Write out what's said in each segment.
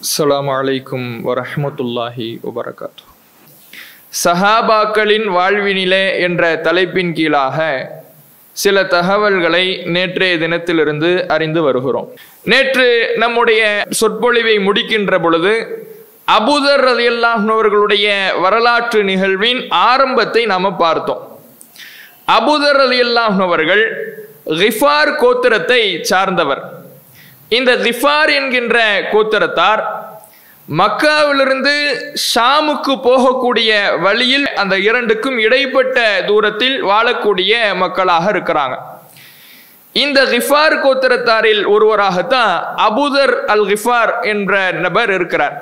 அஸ்ஸலாமு அலைக்கும் வரஹ்மத்துல்லாஹி வபரகாத்து சஹாபாக்களின் வாழ்வினிலே என்ற தலைப்பின் கீழாக சில தகவல்களை நேற்றைய தினத்திலிருந்து அறிந்து வருகிறோம் நேற்று நம்முடைய சொற்பொழிவை முடிக்கின்ற பொழுது அபூதர் ரலியல்லாஹு அவர்களுடைய வரலாற்று நிகழ்வின் ஆரம்பத்தை நாம பார்த்தோம் அபூதர் ரலியல்லாஹு அவர்கள் கிஃபார் கோத்திரத்தை சார்ந்தவர் இந்த கிஃபார் என்கின்ற கோத்திரத்தார் மக்காவிலிருந்து ஷாமுக்கு போகக்கூடிய வழியில் அந்த இரண்டுக்கும் இடைப்பட்ட தூரத்தில் வாழக்கூடிய மக்களாக இருக்கிறாங்க இந்த கிஃபார் கோத்திரத்தாரில் ஒருவராகத்தான் அபுதர் அல் கிஃபார் என்ற நபர் இருக்கிறார்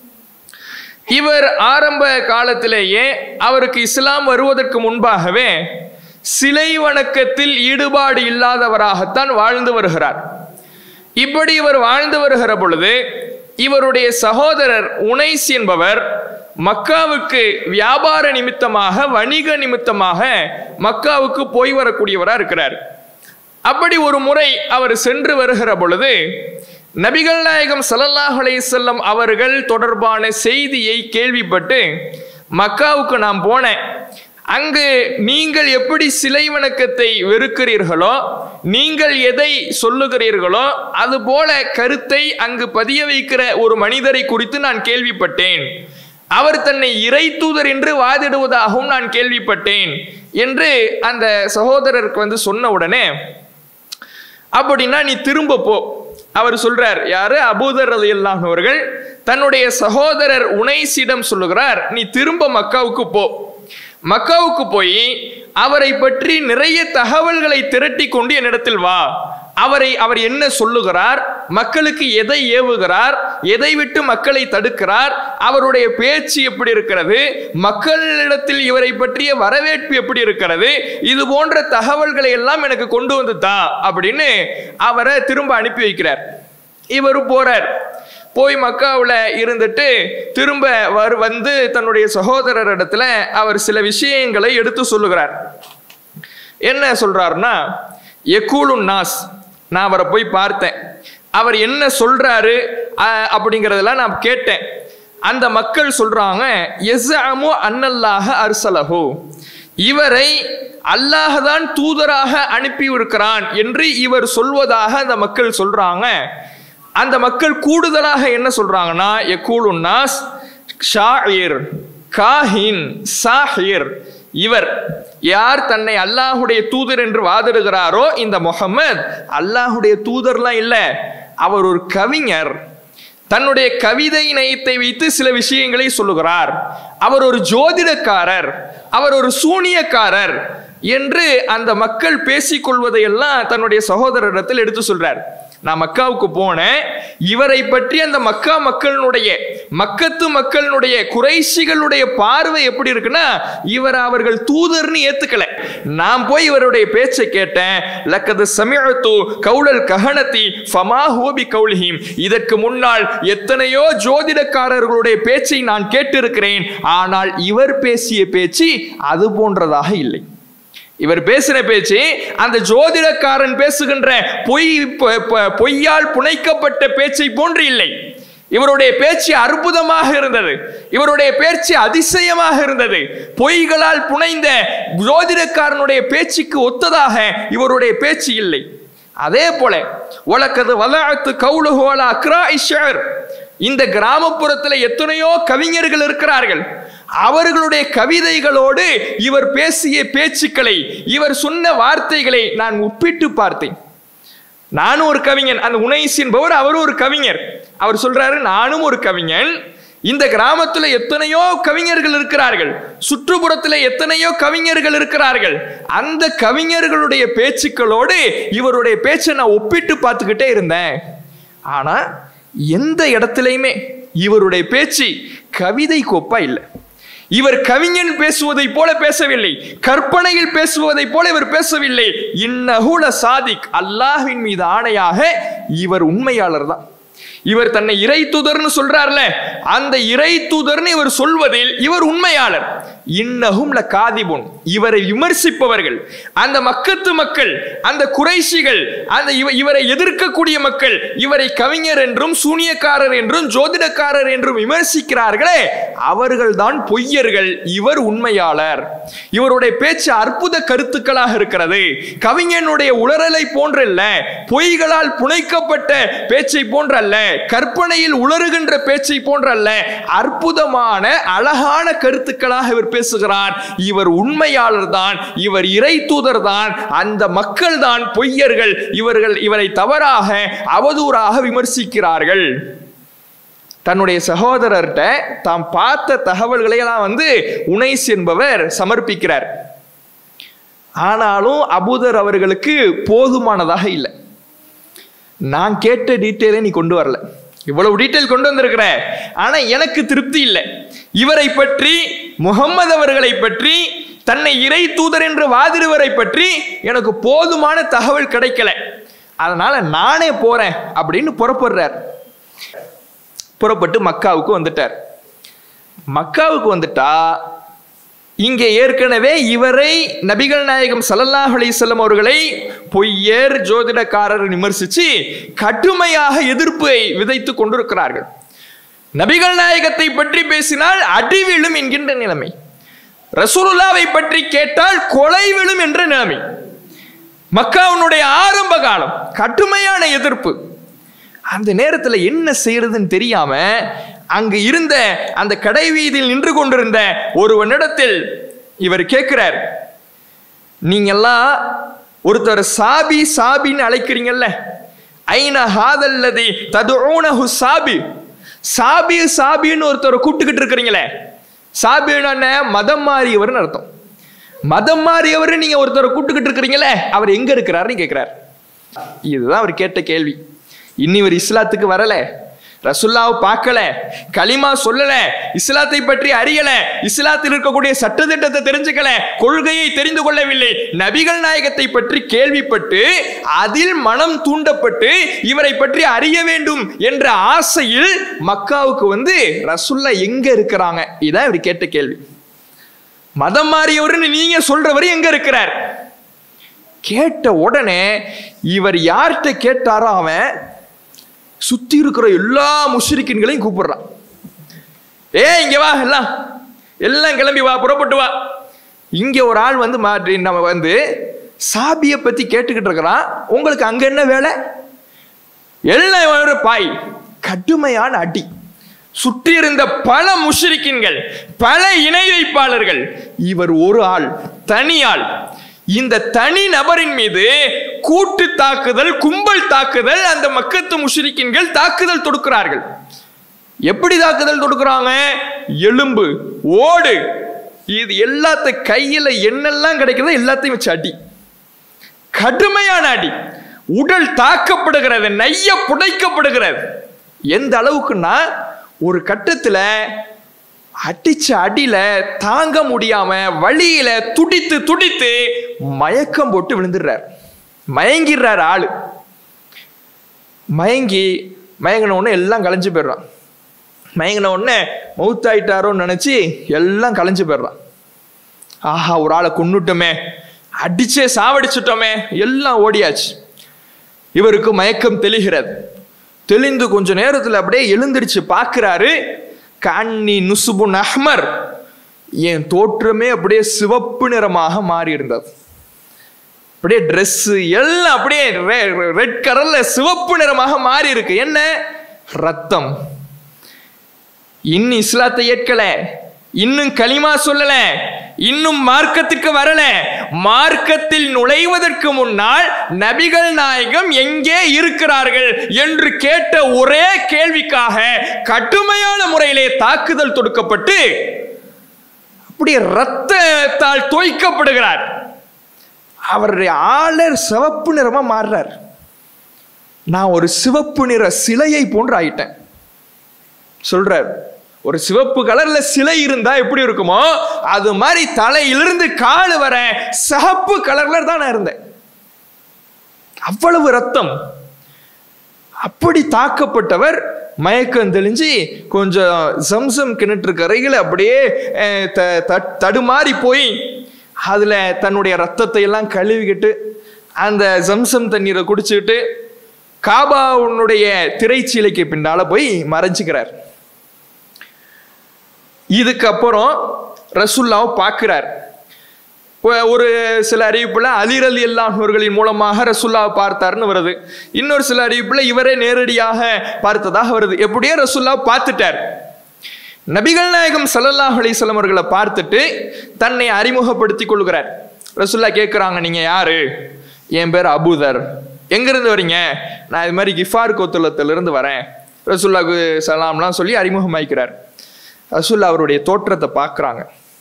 இவர் ஆரம்ப காலத்திலேயே அவருக்கு இஸ்லாம் வருவதற்கு முன்பாகவே சிலை வணக்கத்தில் ஈடுபாடு இல்லாதவராகத்தான் வாழ்ந்து வருகிறார் இப்படி இவர் வாழ்ந்து வருகிற பொழுது இவருடைய சகோதரர் உனைஸ் என்பவர் மக்காவுக்கு வியாபார நிமித்தமாக வணிக நிமித்தமாக மக்காவுக்கு போய் வரக்கூடியவராக இருக்கிறார் அப்படி ஒரு முறை அவர் சென்று வருகிற பொழுது நபிகள் நாயகம் சல்லல்லாஹ் அலையம் அவர்கள் தொடர்பான செய்தியை கேள்விப்பட்டு மக்காவுக்கு நான் போனேன் அங்கு நீங்கள் எப்படி சிலை வணக்கத்தை வெறுக்கிறீர்களோ நீங்கள் எதை சொல்லுகிறீர்களோ அது போல கருத்தை அங்கு பதிய வைக்கிற ஒரு மனிதரை குறித்து நான் கேள்விப்பட்டேன் அவர் தன்னை இறை தூதர் என்று வாதிடுவதாகவும் நான் கேள்விப்பட்டேன் என்று அந்த சகோதரருக்கு வந்து சொன்ன உடனே அப்படின்னா நீ திரும்ப போ அவர் சொல்றார் யாரு அபூதர் ரதி அவர்கள் தன்னுடைய சகோதரர் உனைசிடம் சொல்லுகிறார் நீ திரும்ப மக்காவுக்கு போ மக்காவுக்கு போய் அவரை பற்றி நிறைய தகவல்களை திரட்டி கொண்டு என்னிடத்தில் வா அவரை அவர் என்ன சொல்லுகிறார் மக்களுக்கு எதை ஏவுகிறார் எதை விட்டு மக்களை தடுக்கிறார் அவருடைய பேச்சு எப்படி இருக்கிறது மக்களிடத்தில் இவரை பற்றிய வரவேற்பு எப்படி இருக்கிறது இது போன்ற தகவல்களை எல்லாம் எனக்கு கொண்டு வந்து தா அப்படின்னு அவரை திரும்ப அனுப்பி வைக்கிறார் இவர் போறார் போய் மக்காவில் இருந்துட்டு திரும்ப வர் வந்து தன்னுடைய சகோதரர் இடத்துல அவர் சில விஷயங்களை எடுத்து சொல்லுகிறார் என்ன சொல்றாருன்னா எக்கூலு நாஸ் நான் அவரை போய் பார்த்தேன் அவர் என்ன சொல்றாரு அப்படிங்கிறதெல்லாம் நான் கேட்டேன் அந்த மக்கள் சொல்றாங்க எஸ்அமு அன்னல்லாக அர்சலஹு இவரை அல்லாஹ் தான் தூதராக அனுப்பி இருக்கிறான் என்று இவர் சொல்வதாக அந்த மக்கள் சொல்றாங்க அந்த மக்கள் கூடுதலாக என்ன சொல்றாங்கன்னா எக்கூலு நாஸ் ஷாயிர் காஹின் சாஹிர் இவர் யார் தன்னை அல்லாஹுடைய தூதர் என்று வாதிடுகிறாரோ இந்த முகமது அல்லாஹுடைய தூதர்லாம் இல்லை அவர் ஒரு கவிஞர் தன்னுடைய கவிதை நயத்தை வைத்து சில விஷயங்களை சொல்லுகிறார் அவர் ஒரு ஜோதிடக்காரர் அவர் ஒரு சூனியக்காரர் என்று அந்த மக்கள் பேசிக்கொள்வதையெல்லாம் தன்னுடைய சகோதரரிடத்தில் எடுத்து சொல்றார் நான் மக்காவுக்கு போனேன் இவரை பற்றி அந்த மக்கா மக்களினுடைய மக்கத்து மக்களினுடைய குறைசிகளுடைய பார்வை எப்படி இருக்குன்னா இவர் அவர்கள் தூதர்னு ஏத்துக்கல நான் போய் இவருடைய பேச்சை கேட்டேன் லக்கது சமிழத்து கவுளல் ககனத்தி ஃபமா ஹோபி கவுலிஹிம் இதற்கு முன்னால் எத்தனையோ ஜோதிடக்காரர்களுடைய பேச்சை நான் கேட்டிருக்கிறேன் ஆனால் இவர் பேசிய பேச்சு அது போன்றதாக இல்லை இவர் பேசின பேச்சு அந்த ஜோதிடக்காரன் பேசுகின்ற பொய் பொய்யால் புனைக்கப்பட்ட பேச்சை போன்று இல்லை இவருடைய பேச்சு அற்புதமாக இருந்தது இவருடைய பேச்சு அதிசயமாக இருந்தது பொய்களால் புனைந்த ஜோதிடக்காரனுடைய பேச்சுக்கு ஒத்ததாக இவருடைய பேச்சு இல்லை அதே போல உலக்கது வலாத்து கவுலுகோல அக்ரா இஷர் இந்த கிராமப்புறத்தில் எத்தனையோ கவிஞர்கள் இருக்கிறார்கள் அவர்களுடைய கவிதைகளோடு இவர் பேசிய பேச்சுக்களை இவர் சொன்ன வார்த்தைகளை நான் ஒப்பிட்டு பார்த்தேன் நானும் ஒரு கவிஞன் அந்த உனைஸ் என்பவர் அவரும் ஒரு கவிஞர் அவர் சொல்றாரு நானும் ஒரு கவிஞன் இந்த கிராமத்துல எத்தனையோ கவிஞர்கள் இருக்கிறார்கள் சுற்றுப்புறத்துல எத்தனையோ கவிஞர்கள் இருக்கிறார்கள் அந்த கவிஞர்களுடைய பேச்சுக்களோடு இவருடைய பேச்சை நான் ஒப்பிட்டு பார்த்துக்கிட்டே இருந்தேன் ஆனா எந்த இடத்துலையுமே இவருடைய பேச்சு கவிதை கோப்பா இல்லை இவர் கவிஞன் பேசுவதை போல பேசவில்லை கற்பனையில் பேசுவதை போல இவர் பேசவில்லை இன்னஹுல சாதிக் அல்லாஹின் மீது ஆணையாக இவர் உண்மையாளர் தான் இவர் தன்னை இறை தூதர்னு சொல்றார்ல அந்த இறை தூதர்னு இவர் சொல்வதில் இவர் உண்மையாளர் இன்னகும் ல காதிபுன் இவரை விமர்சிப்பவர்கள் அந்த மக்கத்து மக்கள் அந்த குறைஷிகள் அந்த இவ இவரை எதிர்க்கக்கூடிய மக்கள் இவரை கவிஞர் என்றும் சூனியக்காரர் என்றும் ஜோதிடக்காரர் என்றும் விமர்சிக்கிறார்களே அவர்கள்தான் பொய்யர்கள் இவர் உண்மையாளர் இவருடைய பேச்சு அற்புத கருத்துக்களாக இருக்கிறது கவிஞனுடைய உளறலை போன்றல்ல பொய்களால் புனைக்கப்பட்ட பேச்சை போன்றல்ல கற்பனையில் உளறுகின்ற பேச்சை போன்றல்ல அற்புதமான அழகான கருத்துக்களாக இவர் பேசுகிறார் இவர் உண்மையாளர் தான் இவர் இறை தூதர் தான் அந்த மக்கள் தான் பொய்யர்கள் இவர்கள் இவரை தவறாக அவதூறாக விமர்சிக்கிறார்கள் தன்னுடைய சகோதரர்கிட்ட தாம் பார்த்த தகவல்களை எல்லாம் வந்து உனைஸ் என்பவர் சமர்ப்பிக்கிறார் ஆனாலும் அபூதர் அவர்களுக்கு போதுமானதாக இல்லை நான் கேட்ட டீட்டெயிலை நீ கொண்டு வரல இவ்வளவு டீட்டெயில் கொண்டு வந்திருக்கிற ஆனா எனக்கு திருப்தி இல்லை இவரை பற்றி முகம்மது அவர்களை பற்றி தன்னை இறை தூதர் என்று வாதிடுவரை பற்றி எனக்கு போதுமான தகவல் கிடைக்கல அதனால நானே போறேன் அப்படின்னு புறப்படுறார் புறப்பட்டு மக்காவுக்கு வந்துட்டார் மக்காவுக்கு வந்துட்டா இங்கே ஏற்கனவே இவரை நபிகள் நாயகம் ஸல்லல்லாஹு அலைஹி வஸல்லம் அவர்களை பொய்யர் ஜோதிடக்காரர் விமர்சிச்சு கடுமையாக எதிர்ப்பை விதைத்து கொண்டிருக்கிறார்கள் நபிகள் நாயகத்தை பற்றி பேசினால் அடி விழும் என்கின்ற நிலைமை ரசூலுல்லாவை பற்றி கேட்டால் கொலை விழும் என்ற நிலைமை மக்காவுனுடைய ஆரம்ப காலம் கடுமையான எதிர்ப்பு அந்த நேரத்தில் என்ன செய்யறதுன்னு தெரியாம அங்கு இருந்த அந்த கடை வீதியில் நின்று கொண்டிருந்த ஒருவனிடத்தில் இவர் கேட்கிறார் நீங்கெல்லாம் ஒருத்தர் சாபி சாபின்னு அழைக்கிறீங்கல்ல ஐன ஹாதல்லதி ததுஊனஹு சாபி சாபி சாபின்னு ஒருத்தரை கூப்பிட்டுக்கிட்டு இருக்கிறீங்களே சாபின்னு என்ன மதம் மாறியவர்னு அர்த்தம் மதம் மாறியவர் நீங்க ஒருத்தரை கூப்பிட்டுக்கிட்டு இருக்கிறீங்களே அவர் எங்க இருக்கிறாருன்னு கேட்கிறார் இதுதான் அவர் கேட்ட கேள்வி இன்னி இவர் இஸ்லாத்துக்கு வரல ரசுல்லாவை பார்க்கல களிமா சொல்லல இஸ்லாத்தை பற்றி அறியல இஸ்லாத்தில் இருக்கக்கூடிய சட்டத்திட்டத்தை தெரிஞ்சுக்கல கொள்கையை தெரிந்து கொள்ளவில்லை நபிகள் நாயகத்தை பற்றி கேள்விப்பட்டு அதில் மனம் தூண்டப்பட்டு இவரை பற்றி அறிய வேண்டும் என்ற ஆசையில் மக்காவுக்கு வந்து ரசுல்லா எங்க இருக்கிறாங்க இதான் இவர் கேட்ட கேள்வி மதம் மாறியவர்னு நீங்க சொல்றவர் எங்க இருக்கிறார் கேட்ட உடனே இவர் யார்கிட்ட கேட்டாரோ அவன் சுத்தி இருக்கிற எல்லா முஷ்ரிக்கின்களையும் கூப்பிடுறான் ஏ இங்க வா எல்லாம் எல்லாம் கிளம்பி வா புறப்பட்டு வா இங்க ஒரு ஆள் வந்து மாற்றி நம்ம வந்து சாபியை பத்தி கேட்டுக்கிட்டு இருக்கிறான் உங்களுக்கு அங்க என்ன வேலை எல்லாம் ஒரு பாய் கடுமையான அடி சுற்றி இருந்த பல முஷ்ரிக்கின்கள் பல இணை வைப்பாளர்கள் இவர் ஒரு ஆள் தனி ஆள் இந்த தனி நபரின் மீது கூட்டு தாக்குதல் கும்பல் தாக்குதல் அந்த மக்கத்து முஷ்ரிக்கின்கள் தாக்குதல் தொடுக்கிறார்கள் எப்படி தாக்குதல் தொடுக்கிறாங்க எலும்பு ஓடு இது எல்லாத்த கையில என்னெல்லாம் கிடைக்குதோ எல்லாத்தையும் வச்சு அடி கடுமையான அடி உடல் தாக்கப்படுகிறது நைய புடைக்கப்படுகிறது எந்த அளவுக்குன்னா ஒரு கட்டத்துல அடிச்ச அடியில தாங்க முடியாம வழியில துடித்து துடித்து மயக்கம் போட்டு விழுந்துடுறார் மயங்கிடுறார் ஆளு மயங்கி மயங்கின உடனே எல்லாம் கலைஞ்சு போயிடுறான் மயங்கின உடனே மவுத்தாயிட்டாரோன்னு நினைச்சு எல்லாம் கலைஞ்சு போயிடுறான் ஆஹா ஒரு ஆளை கொன்னுட்டோமே அடிச்சே சாவடிச்சிட்டோமே எல்லாம் ஓடியாச்சு இவருக்கு மயக்கம் தெளிகிறது தெளிந்து கொஞ்ச நேரத்தில் அப்படியே எழுந்திருச்சு பார்க்கிறாரு கண்ணி நுசுபுன் அஹ்மர் என் தோற்றமே அப்படியே சிவப்பு நிறமாக மாறி இருந்தது அப்படியே Dress எல்லாம் அப்படியே ரெட் கலர்ல சிவப்பு நிறமாக மாறி இருக்கு என்ன ரத்தம் இன்னும் இஸ்லாத்தை ஏற்கல இன்னும் களிமா சொல்லல இன்னும் மார்க்கத்துக்கு வரல மார்க்கத்தில் நுழைவதற்கு முன்னால் நபிகள் நாயகம் எங்கே இருக்கிறார்கள் என்று கேட்ட ஒரே கேள்விக்காக கடுமையான முறையிலே தாக்குதல் தொடுக்கப்பட்டு அப்படியே ரத்தத்தால் தோய்க்கப்படுகிறார் அவருடைய ஆளர் சிவப்பு நிறமா மாறுறார் நான் ஒரு சிவப்பு நிற சிலையை போன்று ஆயிட்டேன் சொல்றார் ஒரு சிவப்பு கலர்ல சிலை இருந்தா எப்படி இருக்குமோ அது மாதிரி தலையிலிருந்து கால் வர சிவப்பு கலர்ல தான் நான் இருந்தேன் அவ்வளவு ரத்தம் அப்படி தாக்கப்பட்டவர் மயக்கம் தெளிஞ்சு கொஞ்சம் சம்சம் கிணற்று கரையில் அப்படியே அஹ், த- த- தடுமாறி போய் அதுல தன்னுடைய ரத்தத்தை எல்லாம் கழுவிக்கிட்டு அந்த சம்சம் தண்ணீரை குடிச்சுக்கிட்டு காபாவுனுடைய திரைச்சீலைக்கு பின்னால போய் மறைஞ்சுக்கிறார் இதுக்கப்புறம் ரசுல்லாவை பார்க்கிறார் ஒ- ஒரு சில அறிவிப்புல அலிரலி அல்லாஹர்களின் மூலமாக ரசுல்லாவை பார்த்தாருன்னு வருது இன்னொரு சில அறிவிப்புல இவரே நேரடியாக பார்த்ததாக வருது எப்படியோ ரசுல்லாவை பார்த்துட்டார் நபிகள் நாயகம் ஸல்லல்லாஹு அலைஹி வஸல்லம் அவர்களை பார்த்துட்டு தன்னை அறிமுகப்படுத்திக் கொள்கிறார் ரசுல்லா கேட்குறாங்க நீங்க யாரு என் பேர் அபூதர் எங்கிருந்து வரீங்க நான் இது மாதிரி கிஃபார் கோத்துலத்திலிருந்து வரேன் ரசுல்லாவுக்கு சலாம்லாம் சொல்லி அறிமுகமாக்கிறார் ரசுல்லா அவருடைய தோற்றத்தை பார்க்குறாங்க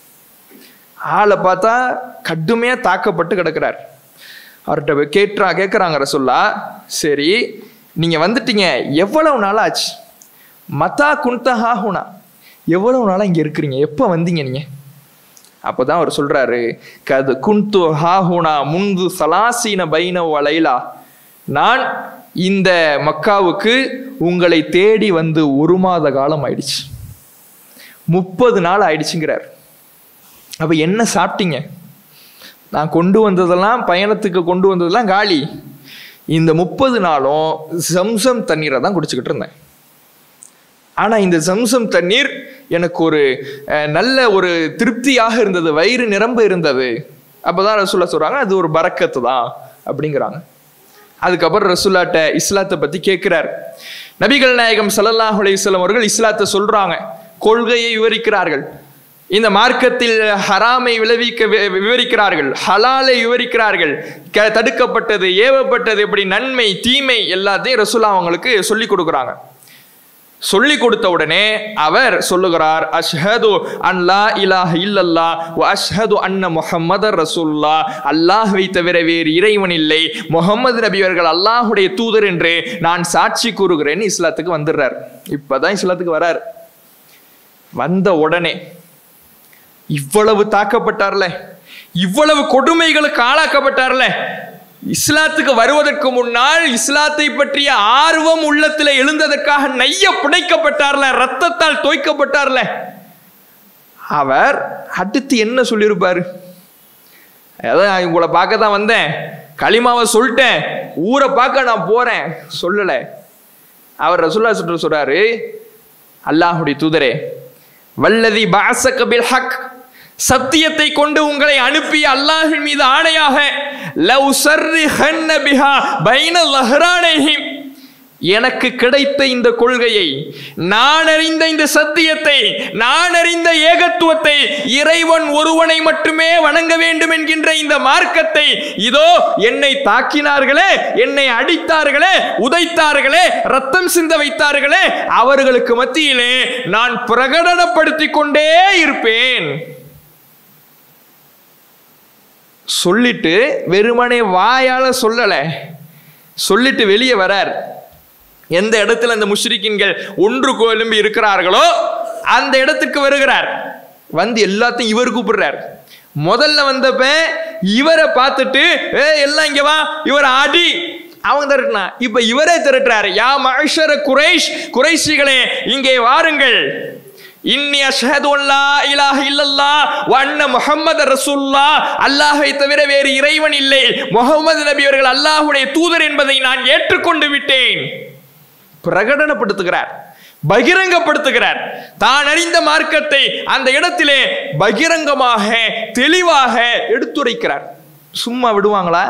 ஆளை பார்த்தா கடுமையாக தாக்கப்பட்டு கிடக்கிறார் அவர்கிட்ட போய் கேட்றா கேட்குறாங்க ரசுல்லா சரி நீங்கள் வந்துட்டீங்க எவ்வளவு நாள் ஆச்சு மத்தா குன்தா ஹாஹுனா எவ்வளவு நாளாக இங்கே இருக்கிறீங்க எப்போ வந்தீங்க நீங்கள் அப்போ தான் அவர் சொல்கிறாரு கது குன்து ஹாஹுனா முன்பு சலாசீன பைன வலைலா நான் இந்த மக்காவுக்கு உங்களை தேடி வந்து ஒரு மாத காலம் ஆயிடுச்சு முப்பது நாள் ஆயிடுச்சுங்கிறார் அப்போ என்ன சாப்பிட்டீங்க நான் கொண்டு வந்ததெல்லாம் பயணத்துக்கு கொண்டு வந்ததெல்லாம் காலி இந்த முப்பது நாளும் சம்சம் தண்ணீரை தான் குடிச்சுக்கிட்டு இருந்தேன் ஆனால் இந்த சம்சம் தண்ணீர் எனக்கு ஒரு அஹ், நல்ல ஒரு திருப்தியாக இருந்தது வயிறு நிரம்ப இருந்தது அப்போதான் ரசூல்லா சொல்றாங்க அது ஒரு பரக்கத்து தான் அப்படிங்கிறாங்க அதுக்கப்புறம் ரசூல்லாட்ட இஸ்லாத்தை பத்தி கேட்கிறார் நபிகள் நாயகம் ஸல்லல்லாஹு அலைஹி வஸல்லம் அவர்கள் இஸ்லாத்தை சொல்றாங்க கொள்கையை விவரிக்கிறார்கள் இந்த மார்க்கத்தில் ஹராமை விளைவிக்க வி- விவரிக்கிறார்கள் ஹலாலை விவரிக்கிறார்கள் க- தடுக்கப்பட்டது ஏவப்பட்டது எப்படி நன்மை தீமை எல்லாத்தையும் ரசூலா அவங்களுக்கு சொல்லி கொடுக்குறாங்க சொல்லி கொடுத்த உடனே அவர் சொல்லுகிறார் அஷ்ஹது அன் லா இலாஹ இல்லல்லா வ அஷ்ஹது அன்ன முஹம்மதர் ரசூலுல்லா அல்லாஹ்வை தவிர வேறு இறைவன் இல்லை முகமது நபி அவர்கள் அல்லாஹ்வுடைய தூதர் என்று நான் சாட்சி கூறுகிறேன்னு இஸ்லாத்துக்கு வந்துடுறார் இப்பதான் இஸ்லாத்துக்கு வரார் வந்த உடனே இவ்வளவு தாக்கப்பட்டார்ல இவ்வளவு கொடுமைகளுக்கு ஆளாக்கப்பட்டார்ல இஸ்லாத்துக்கு வருவதற்கு முன்னால் இஸ்லாத்தை பற்றிய ஆர்வம் உள்ளத்துல எழுந்ததற்காக நைய புடைக்கப்பட்டார்ல ரத்தத்தால் தோய்க்கப்பட்டார்ல அவர் அடுத்து என்ன சொல்லியிருப்பாரு அதான் உங்களை பார்க்க தான் வந்தேன் களிமாவை சொல்லிட்டேன் ஊரை பார்க்க நான் போறேன் சொல்லல அவர் ரசூல்லா சொல்ற சொல்றாரு அல்லாஹுடைய தூதரே வல்லதி பாசக பில் ஹக் சத்தியத்தை கொண்டு உங்களை அனுப்பிய அல்லாஹின் மீது ஆணையாக லவ் சர்ரிஹன்ன பிஹா பைன லஹ்ரானைஹிம் எனக்கு கிடைத்த இந்த கொள்கையை நான் அறிந்த இந்த சத்தியத்தை நான் அறிந்த ஏகத்துவத்தை இறைவன் ஒருவனை மட்டுமே வணங்க வேண்டும் என்கின்ற இந்த மார்க்கத்தை இதோ என்னை தாக்கினார்களே என்னை அடித்தார்களே உதைத்தார்களே ரத்தம் சிந்த வைத்தார்களே அவர்களுக்கு மத்தியிலே நான் பிரகடனப்படுத்திக் கொண்டே இருப்பேன் சொல்லிட்டு வெறுமனே வாயால சொல்லல சொல்லிட்டு வெளியே வரார் எந்த இடத்துல அந்த முஷ்ரிக்கின்கள் ஒன்று கோலும்பி இருக்கிறார்களோ அந்த இடத்துக்கு வருகிறார் வந்து எல்லாத்தையும் இவர் கூப்பிடுறார் முதல்ல வந்தப்ப இவரை பார்த்துட்டு ஏ எல்லாம் இங்க வா இவர் அடி அவங்க திரட்டினா இப்ப இவரே திரட்டுறாரு யா மஹஷர குறைஷ் குறைஷிகளே இங்கே வாருங்கள் இன்னி அஷ்ஹது அல்லா இலாஹ இல்லல்லாஹ் வ அன்ன முஹம்மது ரசூலுல்லாஹ் அல்லாஹ்வை தவிர வேறு இறைவன் இல்லை முகமது நபி அவர்கள் அல்லாஹ்வுடைய தூதர் என்பதை நான் ஏற்றுக்கொண்டு விட்டேன் பிரகடனப்படுத்துகிறார் பகிரங்கப்படுத்துகிறார் தான் அறிந்த மார்க்கத்தை அந்த இடத்திலே பகிரங்கமாக தெளிவாக எடுத்துரைக்கிறார் சும்மா விடுவாங்களா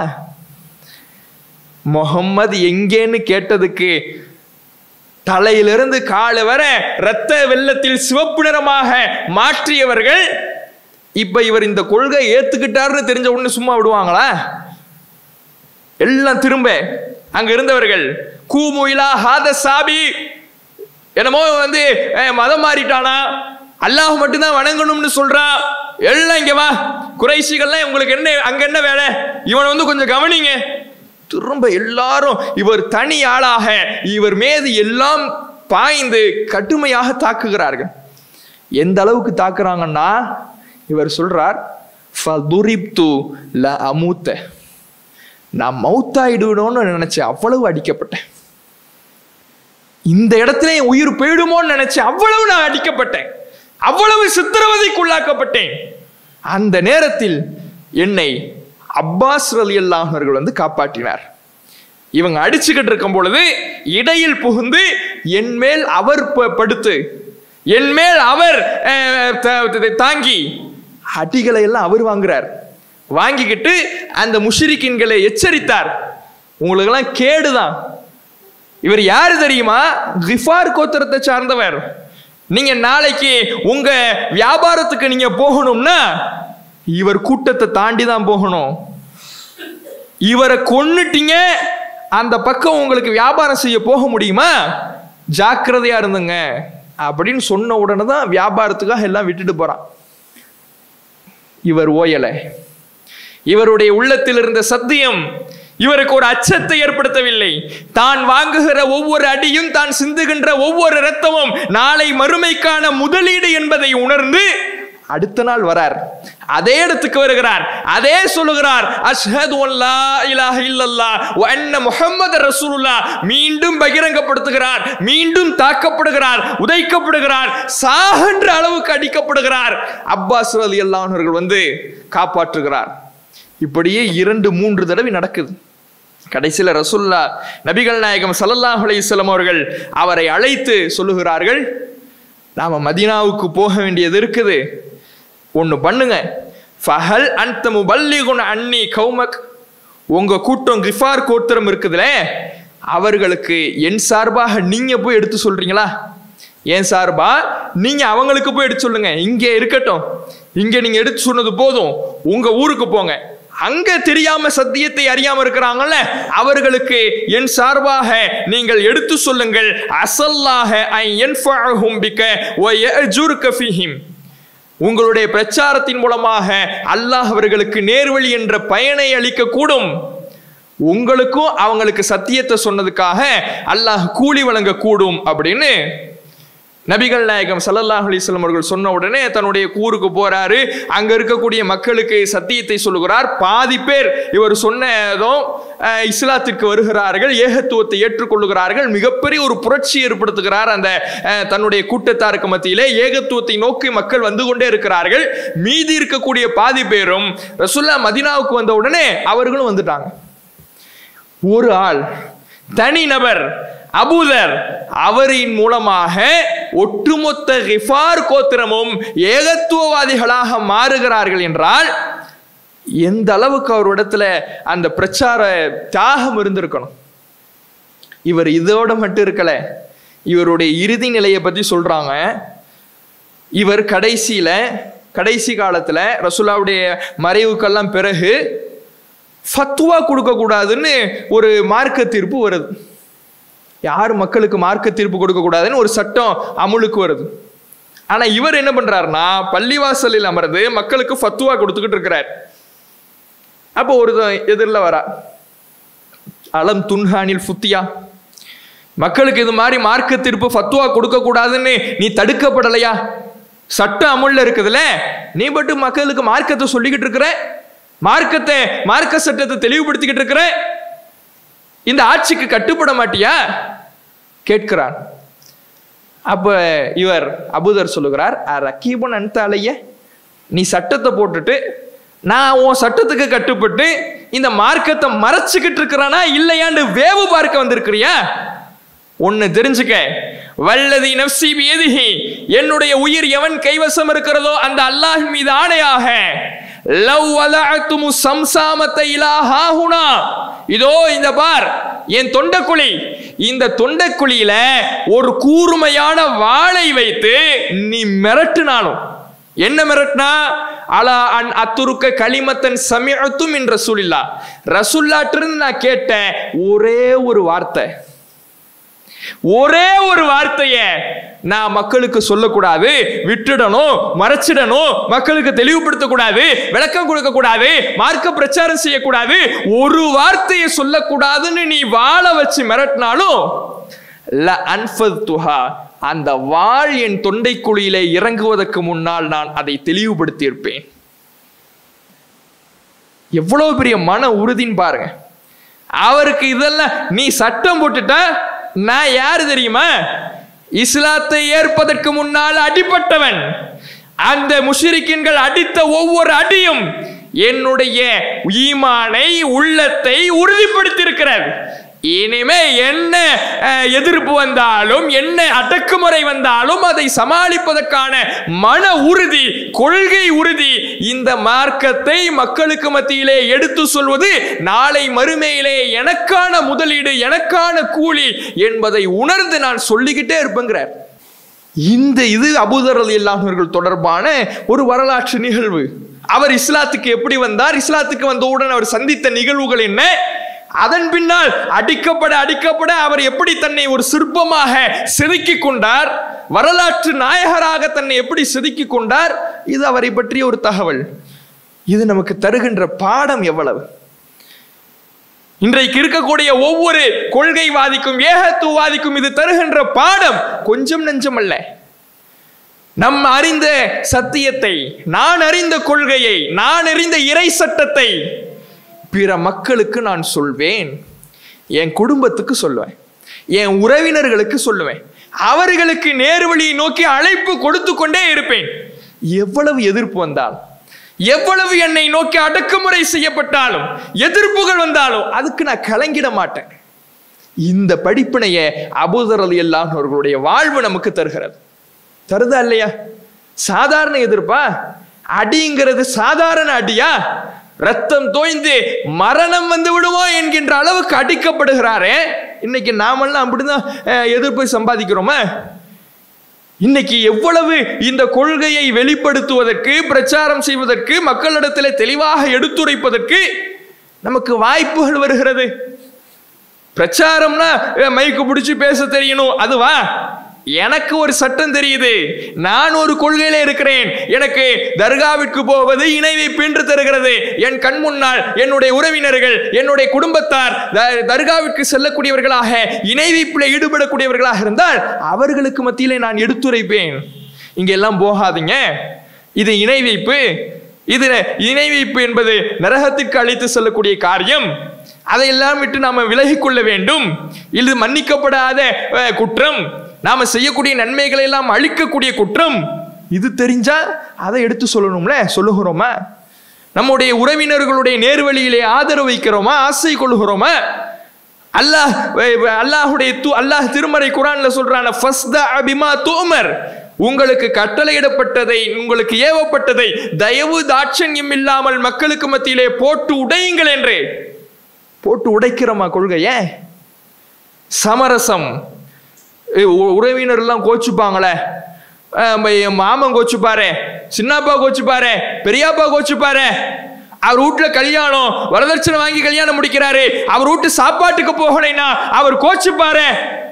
முகம்மது எங்கேன்னு கேட்டதுக்கு தலையிலிருந்து காலு வர இரத்த வெள்ளத்தில் சிவப்பு நிறமாக மாற்றியவர்கள் இப்ப இவர் இந்த கொள்கை ஏத்துக்கிட்டாருன்னு தெரிஞ்ச உடனே சும்மா விடுவாங்களா எல்லாம் திரும்ப அங்க இருந்தவர்கள் கூமுயிலா ஹாத சாபி என்னமோ வந்து அஹ், மதம் மாறிட்டானா அல்லாஹ் மட்டும்தான் வணங்கணும்னு சொல்றான் எல்லாம் இங்க வா குறைசிகள்லாம் உங்களுக்கு என்ன அங்க என்ன வேலை இவனை வந்து கொஞ்சம் கவனிங்க திரும்ப எல்லாரும் இவர் தனி ஆளாக இவர் மீது எல்லாம் பாய்ந்து கடுமையாக தாக்குகிறார்கள் எந்த அளவுக்கு தாக்குறாங்கன்னா இவர் சொல்றார் ஃபதுரிப்து ல அமூத்த நான் மௌத்தாயிடுவேணும்னு நினைச்சேன் அவ்வளவு அடிக்கப்பட்டேன் இந்த இடத்துல என் உயிர் போயிடுமோன்னு நினைச்சேன் அவ்வளவு நான் அடிக்கப்பட்டேன் அவ்வளவு சித்திரவதைக்குள்ளாக்கப்பட்டேன் அந்த நேரத்தில் என்னை அப்பாஸ் ரலி அவர்கள் வந்து காப்பாற்றினார் இவங்க அடிச்சுக்கிட்டு இருக்கும் பொழுது இடையில் புகுந்து என் மேல் அவர் ப- படுத்து என் மேல் அவர் அஹ், த- த- தாங்கி அடிகளை எல்லாம் அவர் வாங்குறார் வாங்கிக்கிட்டு அந்த முஷிரிக்கின்களை எச்சரித்தார் உங்களுக்கெல்லாம் கேடுதான் இவர் யாரு தெரியுமா கிஃபார் கோத்திரத்தை சார்ந்தவர் நீங்க நாளைக்கு உங்க வியாபாரத்துக்கு நீங்க போகணும்னா இவர் கூட்டத்தை தாண்டி தான் போகணும் இவரை கொன்னுட்டீங்க அந்த பக்கம் உங்களுக்கு வியாபாரம் செய்ய போக முடியுமா ஜாக்கிரதையா இருந்துங்க அப்படின்னு சொன்ன உடனே தான் வியாபாரத்துக்காக எல்லாம் விட்டுட்டு போறான் இவர் ஓயலை இவருடைய உள்ளத்தில் இருந்த சத்தியம் இவருக்கு ஒரு அச்சத்தை ஏற்படுத்தவில்லை தான் வாங்குகிற ஒவ்வொரு அடியும் தான் சிந்துகின்ற ஒவ்வொரு இரத்தமும் நாளை மறுமைக்கான முதலீடு என்பதை உணர்ந்து அடுத்த நாள் வரார் அதே இடத்துக்கு வருகிறார் அதே சொல்லுகிறார் அஷ்ஹது அல்லா இலாஹ இல்லல்லாஹ் வ அன்ன முஹம்மது ரசூலுல்லாஹ் மீண்டும் பகிரங்கப்படுத்துகிறார் மீண்டும் தாக்கப்படுகிறார் உதைக்கப்படுகிறார் சாகின்ற அளவுக்கு அடிக்கப்படுகிறார் அப்பாஸ் ரலியல்லாஹு அவர்கள் வந்து காப்பாற்றுகிறார் இப்படியே இரண்டு மூன்று தடவை நடக்குது கடைசியில ரசுல்லா நபிகள் நாயகம் ஸல்லல்லாஹு அலைஹி வஸல்லம் அவர்கள் அவரை அழைத்து சொல்லுகிறார்கள் நாம மதீனாவுக்கு போக வேண்டியது இருக்குது ஒன்று பண்ணுங்க ஃபஹல் அன்த முபல்லிகுன் அன்னி கௌமக் உங்க கூட்டம் கிஃபார் கோத்திரம் இருக்குதுல அவர்களுக்கு என் சார்பாக நீங்க போய் எடுத்து சொல்றீங்களா என் சார்பா நீங்க அவங்களுக்கு போய் எடுத்து சொல்லுங்க இங்கே இருக்கட்டும் இங்க நீங்க எடுத்து சொன்னது போதும் உங்க ஊருக்கு போங்க அங்க தெரியாம சத்தியத்தை அறியாம இருக்கிறாங்கல்ல அவர்களுக்கு என் சார்பாக நீங்கள் எடுத்து சொல்லுங்கள் அசல்லாக ஐ யன்ஃபஅஹும் பிக வ யஅஜுருக ஃபீஹிம் உங்களுடைய பிரச்சாரத்தின் மூலமாக அல்லாஹ் அவர்களுக்கு நேர்வழி என்ற பயனை அளிக்க கூடும் உங்களுக்கும் அவங்களுக்கு சத்தியத்தை சொன்னதுக்காக அல்லாஹ் கூலி வழங்க கூடும் அப்படின்னு நபிகள் நாயகம் ஸல்லல்லாஹு அலைஹி வஸல்லம் அவர்கள் சொன்ன உடனே தன்னுடைய ஊருக்கு போறாரு அங்க இருக்கக்கூடிய மக்களுக்கு சத்தியத்தை சொல்லுகிறார் பாதி பேர் இவர் சொன்னதும் அஹ், இஸ்லாத்திற்கு வருகிறார்கள் ஏகத்துவத்தை ஏற்றுக்கொள்ளுகிறார்கள் மிகப்பெரிய ஒரு புரட்சி ஏற்படுத்துகிறார் அந்த அஹ், தன்னுடைய கூட்டத்தாருக்கு மத்தியிலே ஏகத்துவத்தை நோக்கி மக்கள் வந்து கொண்டே இருக்கிறார்கள் மீதி இருக்கக்கூடிய பாதி பேரும் ரசுல்லா மதினாவுக்கு வந்த உடனே அவர்களும் வந்துட்டாங்க ஒரு ஆள் தனி நபர் அபூதர் அவரின் மூலமாக ஒட்டுமொத்த கிஃபார் கோத்திரமும் ஏகத்துவவாதிகளாக மாறுகிறார்கள் என்றால் எந்த அளவுக்கு அவரிடத்துல அந்த பிரச்சார தியாகம் இருந்திருக்கணும் இவர் இதோட மட்டும் இருக்கல இவருடைய இறுதி நிலையை பத்தி சொல்றாங்க இவர் கடைசியில கடைசி காலத்துல ரசூலாவுடைய மறைவுக்கெல்லாம் பிறகு ஃபத்வா கொடுக்க கூடாதுன்னு ஒரு மார்க்க தீர்ப்பு வருது யார் மக்களுக்கு மார்க்க தீர்ப்பு கொடுக்க கூடாதுன்னு ஒரு சட்டம் அமுலுக்கு வருது ஆனா இவர் என்ன பண்றாருன்னா பள்ளிவாசலில் அமர்ந்து மக்களுக்கு ஃபத்வா கொடுத்துக்கிட்டு இருக்கிறார் அப்போ ஒரு எதிரில் வரா அலம் துன்ஹானில் ஃபுத்தியா மக்களுக்கு இது மாதிரி மார்க்க தீர்ப்பு ஃபத்வா கொடுக்க கூடாதுன்னு நீ தடுக்கப்படலையா சட்டம் அமுல்ல இருக்குதுல்ல நீ மட்டும் மக்களுக்கு மார்க்கத்தை சொல்லிக்கிட்டு இருக்கிற மார்க்கத்தை மார்க்க சட்டத்தை தெளிவுபடுத்திக்கிட்டு இருக்கிற இந்த ஆட்சிக்கு கட்டுப்பட மாட்டியா கேட்கிறான் அப்ப இவர் அபுதர் சொல்லுகிறார் ரக்கீபன் அன்தாலைய நீ சட்டத்தை போட்டுட்டு நான் உன் சட்டத்துக்கு கட்டுப்பட்டு இந்த மார்க்கத்தை மறைச்சுக்கிட்டு இருக்கிறானா இல்லையான்னு வேவு பார்க்க வந்திருக்கிறியா ஒன்னு தெரிஞ்சுக்க வல்லதி நப்சி பியதிஹி என்னுடைய உயிர் எவன் கைவசம் இருக்கிறதோ அந்த அல்லாஹ் மீது ஆணையாக லவ் வலஅத்துமு சம்சாமத்தை இலாஹாஹுனா இதோ இந்த பார் என் தொண்டக்குழி இந்த தொண்டக்குழியில ஒரு கூர்மையான வாளை வைத்து நீ மிரட்டினாலும் என்ன மிரட்டினா அலா அன் அத்துருக்க களிமத்தன் சமிஅத்தும் என் ரசூலில்லா ரசுல்லாட்டிருந்து நான் கேட்ட ஒரே ஒரு வார்த்தை ஒரே ஒரு வார்த்தைய நான் மக்களுக்கு சொல்லக்கூடாது விட்டுடணும் மறைச்சிடணும் மக்களுக்கு தெளிவுபடுத்த கூடாது விளக்கம் கொடுக்க கூடாது மார்க்க பிரச்சாரம் செய்யக்கூடாது ஒரு வார்த்தையை சொல்லக்கூடாதுன்னு நீ வாழ வச்சு மிரட்டினாலும் ல அன்ஃபத்துஹா அந்த வாழ் என் தொண்டைக்குழியிலே இறங்குவதற்கு முன்னால் நான் அதை தெளிவுபடுத்தி இருப்பேன் எவ்வளவு பெரிய மன உறுதின்னு பாருங்க அவருக்கு இதெல்லாம் நீ சட்டம் போட்டுட்ட நான் யாரு தெரியுமா இஸ்லாத்தை ஏற்பதற்கு முன்னால் அடிப்பட்டவன் அந்த முஷிரிக்கின்கள் அடித்த ஒவ்வொரு அடியும் என்னுடைய ஈமானை உள்ளத்தை உறுதிப்படுத்தியிருக்கிறது இனிமே என்ன அஹ், எதிர்ப்பு வந்தாலும் என்ன அடக்குமுறை வந்தாலும் அதை சமாளிப்பதற்கான மன உறுதி கொள்கை உறுதி இந்த மார்க்கத்தை மக்களுக்கு மத்தியிலே எடுத்து சொல்வது நாளை மறுமையிலே எனக்கான முதலீடு எனக்கான கூலி என்பதை உணர்ந்து நான் சொல்லிக்கிட்டே இருப்பேங்கிறார் இந்த இது அபூதர் அலி அல்லாஹர்கள் தொடர்பான ஒரு வரலாற்று நிகழ்வு அவர் இஸ்லாத்துக்கு எப்படி வந்தார் இஸ்லாத்துக்கு வந்தவுடன் அவர் சந்தித்த நிகழ்வுகள் என்ன அதன் பின்னால் அடிக்கப்பட அடிக்கப்பட அவர் எப்படி தன்னை ஒரு சிற்பமாக செதுக்கிக் கொண்டார் வரலாற்று நாயகராக தன்னை எப்படி செதுக்கிக் கொண்டார் இது அவரை பற்றிய ஒரு தகவல் இது நமக்கு தருகின்ற பாடம் எவ்வளவு இன்றைக்கு இருக்கக்கூடிய ஒவ்வொரு கொள்கைவாதிக்கும் ஏகத்துவாதிக்கும் இது தருகின்ற பாடம் கொஞ்சம் நஞ்சம் அல்ல நம் அறிந்த சத்தியத்தை நான் அறிந்த கொள்கையை நான் அறிந்த இறை சட்டத்தை பிற மக்களுக்கு நான் சொல்வேன் என் குடும்பத்துக்கு சொல்லுவேன் என் உறவினர்களுக்கு சொல்லுவேன் அவர்களுக்கு நேர்வழியை நோக்கி அழைப்பு கொடுத்து கொண்டே இருப்பேன் எவ்வளவு எதிர்ப்பு வந்தாலும் எவ்வளவு என்னை நோக்கி அடக்குமுறை செய்யப்பட்டாலும் எதிர்ப்புகள் வந்தாலும் அதுக்கு நான் கலங்கிட மாட்டேன் இந்த படிப்பினைய அபூதர் அலி அல்லாஹ் அவர்களுடைய வாழ்வு நமக்கு தருகிறது தருதா இல்லையா சாதாரண எதிர்ப்பா அடிங்கிறது சாதாரண அடியா ரத்தம் தோய்ந்து மரணம் வந்து விடுமோ என்கின்ற அளவுக்கு அடிக்கப்படுகிறாரே இன்னைக்கு நாமெல்லாம் அப்படிதான் அஹ், எதிர்ப்பை சம்பாதிக்கிறோமா இன்னைக்கு எவ்வளவு இந்த கொள்கையை வெளிப்படுத்துவதற்கு பிரச்சாரம் செய்வதற்கு மக்களிடத்தில் தெளிவாக எடுத்துரைப்பதற்கு நமக்கு வாய்ப்புகள் வருகிறது பிரச்சாரம்னா அஹ், மைக்கு பிடிச்சி பேச தெரியணும் அதுவா எனக்கு ஒரு சட்டம் தெரியுது நான் ஒரு கொள்கையில இருக்கிறேன் எனக்கு தர்காவிற்கு போவது இணை வைப்பு என்று தருகிறது என் கண் முன்னால் என்னுடைய உறவினர்கள் என்னுடைய குடும்பத்தார் த- தர்காவிற்கு செல்லக்கூடியவர்களாக இணை வைப்பில் ஈடுபடக்கூடியவர்களாக இருந்தால் அவர்களுக்கு மத்தியிலே நான் எடுத்துரைப்பேன் இங்க எல்லாம் போகாதீங்க இது இணை வைப்பு இது இணை வைப்பு என்பது நரகத்திற்கு அழைத்து செல்லக்கூடிய காரியம் அதையெல்லாம் விட்டு நாம விலகிக் கொள்ள வேண்டும் இது மன்னிக்கப்படாத அஹ், குற்றம் நாம செய்யக்கூடிய நன்மைகளை எல்லாம் அழிக்கக்கூடிய குற்றம் இது தெரிஞ்சா அதை எடுத்து சொல்லணும்ல சொல்லுகிறோமா நம்முடைய உறவினர்களுடைய நேர்வழியிலே ஆதரவு வைக்கிறோமா ஆசை கொள்கிறோமா அல்லாஹ் அல்லாஹுடைய து அல்லாஹ் திருமறை குரான்ல சொல்றான ஃபஸ்தா பிமா தூமர் உங்களுக்கு கட்டளையிடப்பட்டதை உங்களுக்கு ஏவப்பட்டதை தயவு தாட்சண்யம் இல்லாமல் மக்களுக்கு மத்தியிலே போட்டு உடையுங்கள் என்று போட்டு உடைக்கிறோமா கொள்கைய சமரசம் ஏய், உ- உறவினர்லாம் கோச்சுப்பாங்களே அஹ் ம- என் மாமன் கோச்சுப்பாரு சின்னப்பா கோச்சுப்பாரு பெரியப்பா கோச்சுப்பாரு அவர் வீட்டுல கல்யாணம் வரதட்சணை வாங்கி கல்யாணம் முடிக்கிறாரு அவர் வீட்டு சாப்பாட்டுக்கு போகலைன்னா அவர் கோச்சுப்பாரு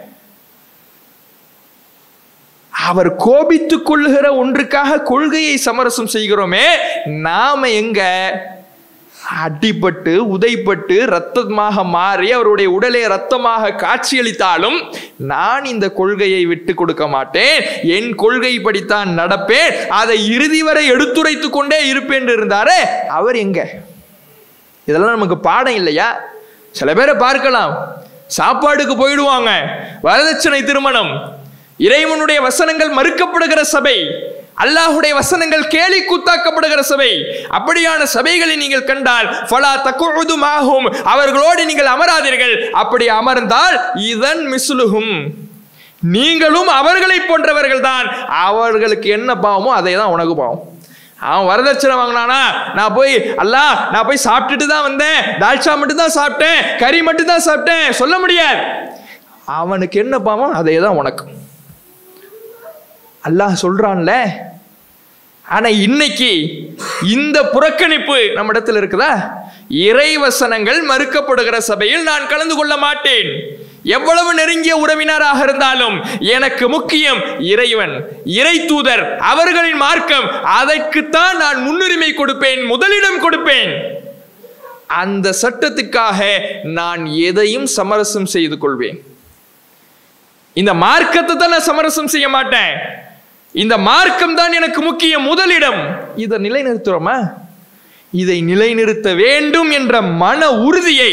அவர் கோபித்துக் கொள்ளுகிற ஒன்றுக்காக கொள்கையை சமரசம் செய்கிறோமே நாம எங்க அடிபட்டு உதைப்பட்டு ரத்தமாக மாறி அவருடைய உடலை ரத்தமாக காட்சியளித்தாலும் நான் இந்த கொள்கையை விட்டு கொடுக்க மாட்டேன் என் கொள்கை படித்தான் நடப்பேன் அதை இறுதி வரை எடுத்துரைத்துக் கொண்டே இருப்பேன் என்று இருந்தாரே அவர் எங்க இதெல்லாம் நமக்கு பாடம் இல்லையா சில பேரை பார்க்கலாம் சாப்பாடுக்கு போயிடுவாங்க வரதட்சணை திருமணம் இறைவனுடைய வசனங்கள் மறுக்கப்படுகிற சபை அல்லாஹுடைய வசனங்கள் கேலி கூத்தாக்கப்படுகிற சபை அப்படியான சபைகளை நீங்கள் கண்டால் ஃபலா தக்குழுதுமாகும் அவர்களோடு நீங்கள் அமராதீர்கள் அப்படி அமர்ந்தால் இதன் மிஸ்லுகும் நீங்களும் அவர்களை போன்றவர்கள் தான் அவர்களுக்கு என்ன பாவமோ அதை தான் உனக்கு பாவம் அவன் வரதட்சணை வாங்கினானா நான் போய் அல்லா நான் போய் சாப்பிட்டுட்டு தான் வந்தேன் தால்ச்சா மட்டும் தான் சாப்பிட்டேன் கறி மட்டும் தான் சாப்பிட்டேன் சொல்ல முடியாது அவனுக்கு என்ன பாவம் அதே தான் உனக்கு அல்லாஹ் சொல்றான்ல ஆனா இன்னைக்கு இந்த புறக்கணிப்பு நம்ம இடத்துல இருக்குதா இறைவசனங்கள் மறுக்கப்படுகிற சபையில் நான் கலந்து கொள்ள மாட்டேன் எவ்வளவு நெருங்கிய உறவினராக இருந்தாலும் எனக்கு முக்கியம் இறைவன் இறை தூதர் அவர்களின் மார்க்கம் அதற்குத்தான் நான் முன்னுரிமை கொடுப்பேன் முதலிடம் கொடுப்பேன் அந்த சட்டத்துக்காக நான் எதையும் சமரசம் செய்து கொள்வேன் இந்த மார்க்கத்தை தான் நான் சமரசம் செய்ய மாட்டேன் இந்த மார்க்கம் தான் எனக்கு முக்கிய முதலிடம் இதை நிலைநிறுத்துறோமா இதை நிலைநிறுத்த வேண்டும் என்ற மன உறுதியை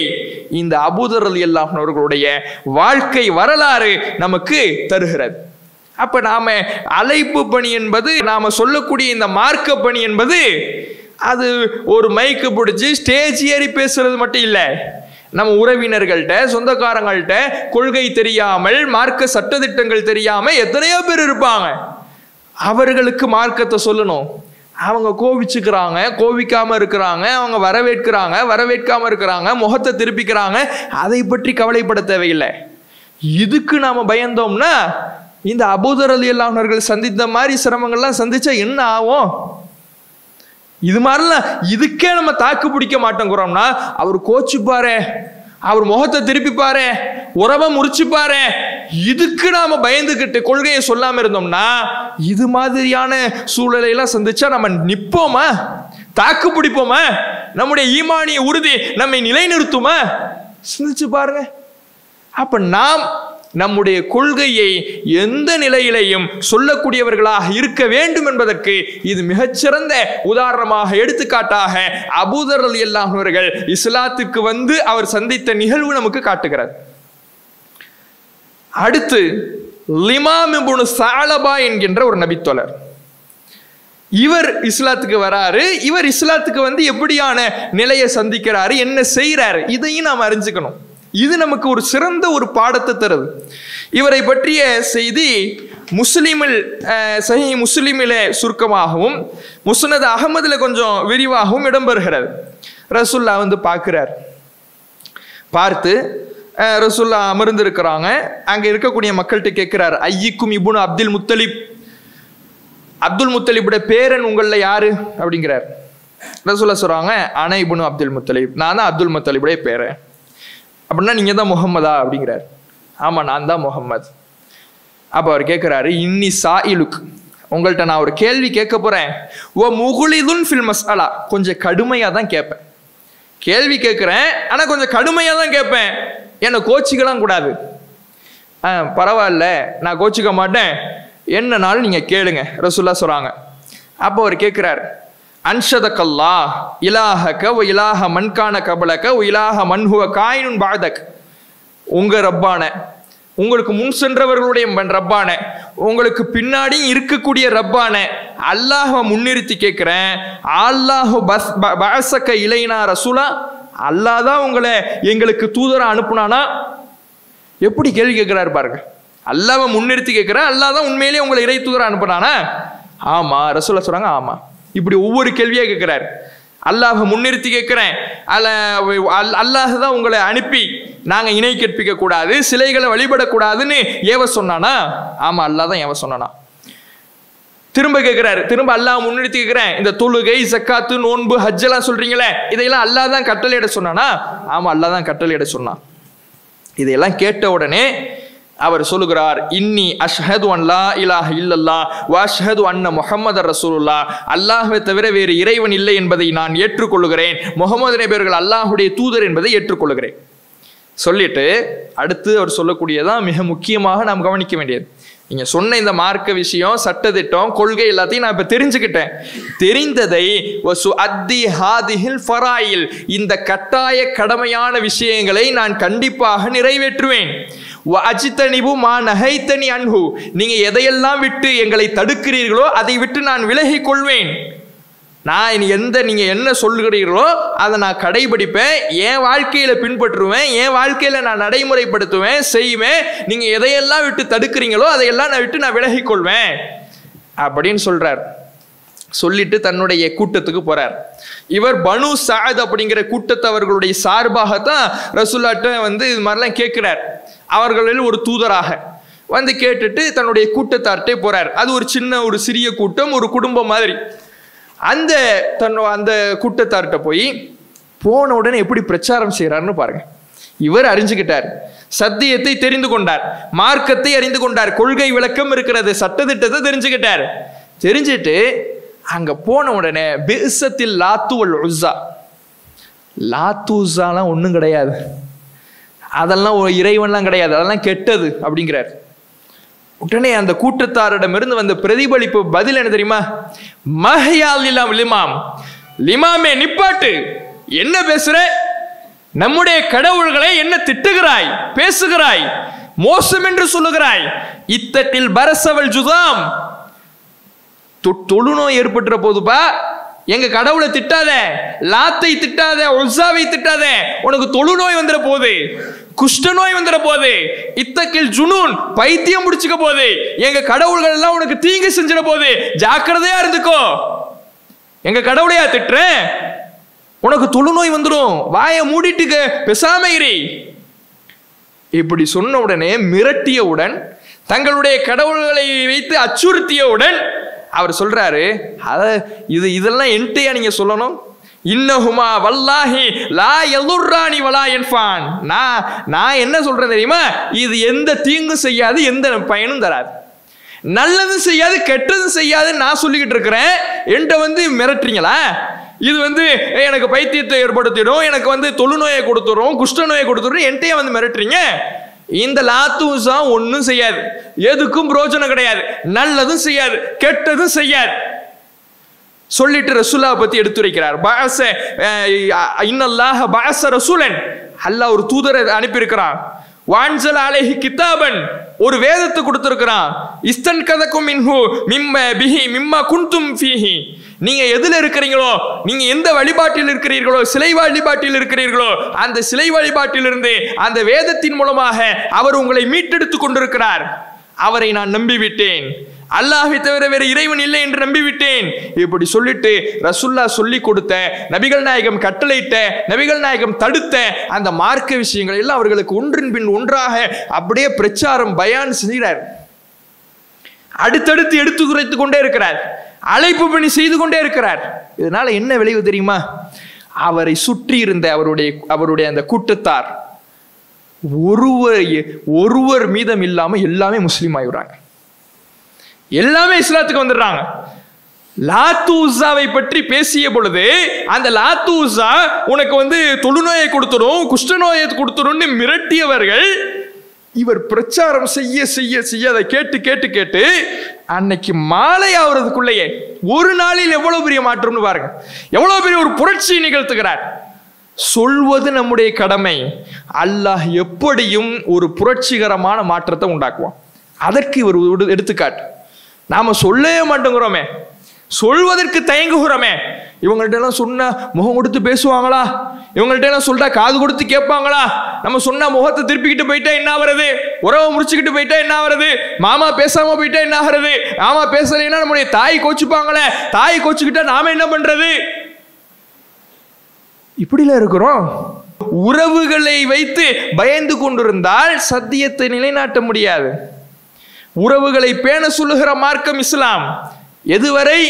இந்த அபூதர் அலி அவர்களுடைய வாழ்க்கை வரலாறு நமக்கு தருகிறது அப்ப நாம அழைப்பு பணி என்பது நாம சொல்லக்கூடிய இந்த மார்க்க பணி என்பது அது ஒரு மைக்கு பிடிச்சி ஸ்டேஜ் ஏறி பேசுறது மட்டும் இல்லை நம்ம உறவினர்கள்ட்ட சொந்தக்காரங்கள்ட்ட கொள்கை தெரியாமல் மார்க்க சட்டதிட்டங்கள் தெரியாம எத்தனையோ பேர் இருப்பாங்க அவர்களுக்கு மார்க்கத்தை சொல்லணும் அவங்க கோவிச்சுக்கிறாங்க கோவிக்காம இருக்கிறாங்க அவங்க வரவேற்கிறாங்க வரவேற்காம இருக்கிறாங்க முகத்தை திருப்பிக்கிறாங்க அதை பற்றி கவலைப்பட தேவையில்லை இதுக்கு நாம பயந்தோம்னா இந்த அபூதர் அலி அல்லாஹர்கள் சந்தித்த மாதிரி சிரமங்கள்லாம் சந்திச்சா என்ன ஆகும் இது மாதிரிலாம் இதுக்கே நம்ம தாக்கு பிடிக்க மாட்டோங்கிறோம்னா அவர் கோச்சுப்பாரு அவர் முகத்தை திருப்பிப்பாரு உறவை முறிச்சுப்பாரு இதுக்கு நாம பயந்துகிட்டு கொள்கையை சொல்லாம இருந்தோம்னா இது மாதிரியான சூழலை எல்லாம் சந்திச்சா நம்ம நிப்போமா தாக்கு பிடிப்போமா நம்முடைய ஈமானிய உறுதி நம்மை நிலைநிறுத்துமா சிந்திச்சு பாருங்க அப்ப நாம் நம்முடைய கொள்கையை எந்த நிலையிலையும் சொல்லக்கூடியவர்களாக இருக்க வேண்டும் என்பதற்கு இது மிகச்சிறந்த உதாரணமாக எடுத்துக்காட்டாக அபூதர் அலி அல்லாஹர்கள் இஸ்லாத்துக்கு வந்து அவர் சந்தித்த நிகழ்வு நமக்கு காட்டுகிறது அடுத்து லிமாம் இப்னு சாலபா என்கின்ற ஒரு நபித்தோழர் இவர் இஸ்லாத்துக்கு வராரு இவர் இஸ்லாத்துக்கு வந்து எப்படியான நிலையை சந்திக்கிறாரு என்ன செய்யறாரு இதையும் நாம் அறிஞ்சுக்கணும் இது நமக்கு ஒரு சிறந்த ஒரு பாடத்தை தருது இவரை பற்றிய செய்தி முஸ்லிமில் அஹ், சஹி முஸ்லிமிலே சுருக்கமாகவும் முஸ்னத் அகமதுல கொஞ்சம் விரிவாகவும் இடம்பெறுகிறது ரசுல்லா வந்து பார்க்கிறார் பார்த்து அஹ், ரசுல்லா அமர்ந்திருக்கிறாங்க அங்க இருக்கக்கூடிய மக்கள்கிட்ட கேட்கிறார் ஐயிக்கும் இபுன் அப்துல் முத்தலிப் அப்துல் முத்தலிபுடைய பேரன் உங்களில் யாரு அப்படிங்கிறார் ரசூல்லா சொல்றாங்க அன இபுனு அப்துல் முத்தலிப் நான் தான் அப்துல் முத்தலிபுடைய பேரன் அப்படின்னா நீங்க தான் முகம்மதா அப்படிங்கிறார் ஆமா நான் தான் முகம்மது அப்ப அவர் கேட்கிறாரு இன்னி சாயிலுக் உங்கள்கிட்ட நான் ஒரு கேள்வி கேட்க போறேன் ஓ முகுலிதுன் ஃபில் மசாலா கொஞ்சம் கடுமையா தான் கேட்பேன் கேள்வி கேட்குறேன் ஆனா கொஞ்சம் கடுமையா தான் கேட்பேன் என்னை கோச்சிக்கலாம் கூடாது ஆ பரவாயில்ல நான் கோச்சிக்க மாட்டேன் என்னனாலும் நீங்க கேளுங்க ரசூல்லா சொல்றாங்க அப்போ அவர் கேட்கிறார் அன்ஷதக்கல்லா இலாஹக வ இலாஹ மன்கான கபலக வ இலாஹ மன்ஹுவ காயினுன் பாதக் உங்க ரப்பான உங்களுக்கு முன் சென்றவர்களுடைய மன் ரப்பான உங்களுக்கு பின்னாடி இருக்கக்கூடிய ரப்பான அல்லாஹ் முன்னிறுத்தி கேட்கிறேன் அல்லாஹ் பஸ் ப- பஅசக்க இலைனா ரசூலா அல்லாஹ் தான் உங்களை எங்களுக்கு தூதரா அனுப்புனானா எப்படி கேள்வி கேட்கிறாரு பாருங்க அல்லாவை முன்னிறுத்தி கேட்கிறேன் அல்லாஹ் தான் உண்மையிலேயே உங்களை இறை தூதரா அனுப்புனானா ஆமா ரசூலா சொல்றாங்க ஆமா இப்படி ஒவ்வொரு கேள்வியா கேட்கிறார் அல்லாஹ் முன்னிறுத்தி கேட்கிறேன் அல்ல அல்- அல்லாஹ் தான் உங்களை அனுப்பி நாங்க இணை கற்பிக்க கூடாது சிலைகளை வழிபடக்கூடாதுன்னு ஏவ சொன்னானா ஆமா அல்லாஹ் தான் ஏவ சொன்னானா திரும்ப கேட்கிறாரு திரும்ப அல்லாஹ் முன்னிறுத்தி கேட்கிறேன் இந்த தொழுகை சக்காத்து நோன்பு ஹஜ் எல்லாம் சொல்றீங்களே இதையெல்லாம் அல்லாஹ் தான் கட்டளையிட சொன்னானா ஆமா அல்லாஹ் தான் கட்டளையிட சொன்னான் இதையெல்லாம் கேட்ட உடனே அவர் சொல்லுகிறார் இன்னி அஷ்ஹது அன் லா இலாஹ இல்லல்லா வ அஷ்ஹது அன்ன முஹம்மது ரசூலுல்லா அல்லாஹ்வை தவிர வேறு இறைவன் இல்லை என்பதை நான் ஏற்றுக்கொள்கிறேன் முகமது நபியர்கள் அல்லாஹ்வுடைய தூதர் என்பதை ஏற்றுக்கொள்கிறேன் சொல்லிட்டு அடுத்து அவர் சொல்லக்கூடியதான் மிக முக்கியமாக நாம் கவனிக்க வேண்டியது நீங்க சொன்ன இந்த மார்க்க விஷயம் சட்டதிட்டம் கொள்கை எல்லாத்தையும் நான் இப்ப தெரிஞ்சுக்கிட்டேன் தெரிந்ததை வசு அத்தி ஹாதிஹில் ஃபராயில் இந்த கட்டாய கடமையான விஷயங்களை நான் கண்டிப்பாக நிறைவேற்றுவேன் வ அஜித்தனிபு மா நகைத்தனி அன்ஹு நீங்க எதையெல்லாம் விட்டு எங்களை தடுக்கிறீர்களோ அதை விட்டு நான் விலகிக் கொள்வேன் நான் இனி எந்த நீங்க என்ன சொல்லுகிறீர்களோ அதை நான் கடைபிடிப்பேன் என் வாழ்க்கையில பின்பற்றுவேன் என் வாழ்க்கையில நான் நடைமுறைப்படுத்துவேன் செய்வேன் நீங்க எதையெல்லாம் விட்டு தடுக்கிறீங்களோ அதையெல்லாம் நான் விட்டு நான் விலகிக் கொள்வேன் அப்படின்னு சொல்றார் சொல்லிட்டு தன்னுடைய கூட்டத்துக்கு போறார் இவர் பனு சாத் அப்படிங்கிற கூட்டத்தவர்களுடைய சார்பாகத்தான் ரசூல்லாட்ட வந்து இது மாதிரிலாம் கேட்கிறார் அவர்களில் ஒரு தூதராக வந்து கேட்டுட்டு தன்னுடைய கூட்டத்தார்ட்டே போறார் அது ஒரு சின்ன ஒரு சிறிய கூட்டம் ஒரு குடும்பம் மாதிரி அந்த தன் அந்த கூட்டத்தார்கிட்ட போய் போன உடனே எப்படி பிரச்சாரம் செய்கிறாருன்னு பாருங்க இவர் அறிஞ்சுக்கிட்டார் சத்தியத்தை தெரிந்து கொண்டார் மார்க்கத்தை அறிந்து கொண்டார் கொள்கை விளக்கம் இருக்கிறது சட்டதிட்டத்தை தெரிஞ்சுக்கிட்டார் தெரிஞ்சுட்டு அங்க போன உடனே பிசத்தில் லாத்துவல் உஸ்ஸா லாத்து உஸ்ஸாலாம் ஒன்றும் கிடையாது அதெல்லாம் ஒரு இறைவன்லாம் கிடையாது அதெல்லாம் கெட்டது அப்படிங்கிறார் உடனே அந்த கூட்டத்தாரிடமிருந்து வந்த பிரதிபலிப்பு பதில் என்ன தெரியுமா மஹயால் இல்லாம் லிமாம் லிமாமே நிப்பாட்டு என்ன பேசுற நம்முடைய கடவுள்களை என்ன திட்டுகிறாய் பேசுகிறாய் மோசம் என்று சொல்லுகிறாய் இத்தத்தில் பரசவல் ஜுதாம் தொ- தொழுநோய் ஏற்பட்டுற போதுப்பா எங்க கடவுளை திட்டாத லாத்தை திட்டாத ஒசாவை திட்டாத உனக்கு தொழுநோய் வந்துட போகுது குஷ்ட நோய் வந்துட போகுது இத்தக்கில் ஜுனூன் பைத்தியம் முடிச்சுக்க போகுது எங்க கடவுள்கள் எல்லாம் உனக்கு தீங்கு செஞ்சிட போகுது ஜாக்கிரதையா இருந்துக்கோ எங்க கடவுளையா திட்டுறேன் உனக்கு தொழுநோய் வந்துடும் வாயை மூடிட்டுக்க பெசாம இரு இப்படி சொன்ன உடனே மிரட்டியவுடன் தங்களுடைய கடவுள்களை வைத்து அச்சுறுத்தியவுடன் அவர் சொல்றாரு அத இது இதெல்லாம் என்கிட்டயா நீங்க சொல்லணும் இன்னஹுமா வல்லாஹி லா எலுர்ராணி வலா என்ஃபான் நான் நான் என்ன சொல்றேன் தெரியுமா இது எந்த தீங்கும் செய்யாது எந்த பயனும் தராது நல்லதும் செய்யாது கெட்டதும் செய்யாது நான் சொல்லிக்கிட்டு இருக்கிறேன் என்கிட்ட வந்து மிரட்டுறீங்களா இது வந்து "ஏய், எனக்கு பைத்தியத்தை ஏற்படுத்திடும் எனக்கு வந்து தொழுநோயை கொடுத்துரும் குஷ்ட நோயை கொடுத்துரும் என்கிட்டயே வந்து மிரட்டுறீங்க இந்த லாத்தூசா ஒன்றும் செய்யாது எதுக்கும் பிரோஜனம் கிடையாது நல்லதும் செய்யாது கெட்டதும் செய்யாது சொல்லிட்டு ரசூலா பத்தி எடுத்துரைக்கிறார் பாச இன்னல்லாஹ பாச ரசூலன் அல்லாஹ் ஒரு தூதரை அனுப்பியிருக்கிறான் வான்சல் அலைஹி கிதாபன் ஒரு வேதத்தை கொடுத்திருக்கிறான் இஸ்தன் கதக்கும் மின்ஹு மிம்ம பிஹி மிம்மா குந்தும் ஃபீஹி நீங்க எதுல இருக்கிறீங்களோ நீங்க எந்த வழிபாட்டில் இருக்கிறீர்களோ சிலை வழிபாட்டில் இருக்கிறீர்களோ அந்த சிலை வழிபாட்டிலிருந்து அந்த வேதத்தின் மூலமாக அவர் உங்களை மீட்டெடுத்து கொண்டிருக்கிறார் அவரை நான் நம்பிவிட்டேன் அல்லாஹை தவிர வேறு இறைவன் இல்லை என்று நம்பிவிட்டேன் இப்படி சொல்லிட்டு ரசுல்லா சொல்லி கொடுத்த நபிகள் நாயகம் கட்டளையிட்ட நபிகள் நாயகம் தடுத்த அந்த மார்க்க விஷயங்களை எல்லாம் அவர்களுக்கு ஒன்றின் பின் ஒன்றாக அப்படியே பிரச்சாரம் பயான் செய்கிறார் அடுத்தடுத்து எடுத்து குறைத்துக் கொண்டே இருக்கிறார் அழைப்பு பணி செய்து கொண்டே இருக்கிறார் இதனால என்ன விளைவு தெரியுமா அவரை சுற்றி இருந்த அவருடைய அவருடைய அந்த கூட்டத்தார் ஒருவர் ஒருவர் மீதம் இல்லாம எல்லாமே முஸ்லீம் ஆகிடுறாங்க எல்லாமே இஸ்லாத்துக்கு வந்துடுறாங்க லாத்தூசாவை பற்றி பேசிய பொழுது அந்த லாத்தூசா உனக்கு வந்து தொழுநோயை கொடுத்துரும் குஷ்டநோயை கொடுத்துரும்னு மிரட்டியவர்கள் இவர் பிரச்சாரம் செய்ய செய்ய செய்ய அதை கேட்டு கேட்டு கேட்டு அன்னைக்கு மாலை ஆகுறதுக்குள்ளேயே ஒரு நாளில் எவ்வளவு பெரிய மாற்றம்னு பாருங்க எவ்வளவு பெரிய ஒரு புரட்சி நிகழ்த்துகிறார் சொல்வது நம்முடைய கடமை அல்லாஹ் எப்படியும் ஒரு புரட்சிகரமான மாற்றத்தை உண்டாக்குவான் அதற்கு இவர் ஒரு எடுத்துக்காட்டு நாம சொல்லவே மாட்டேங்கிறோமே சொல்வதற்கு தயங்குகிறோமே இவங்கள்ட்ட எல்லாம் சொன்னா முகம் கொடுத்து பேசுவாங்களா இவங்கள்ட்ட எல்லாம் சொல்லிட்டா காது கொடுத்து கேட்பாங்களா நம்ம சொன்னா முகத்தை திருப்பிக்கிட்டு போயிட்டா என்ன ஆகுறது உறவை முடிச்சுக்கிட்டு போயிட்டா என்ன ஆகுறது மாமா பேசாம போயிட்டா என்ன ஆகுறது மாமா பேசலைன்னா நம்முடைய தாய் கோச்சுப்பாங்களே தாய் கோச்சுக்கிட்டா நாம என்ன பண்றது இப்படில இருக்கிறோம் உறவுகளை வைத்து பயந்து கொண்டிருந்தால் சத்தியத்தை நிலைநாட்ட முடியாது உறவுகளை பேண சொல்லுகிற மார்க்கம் இஸ்லாம் எதுவரை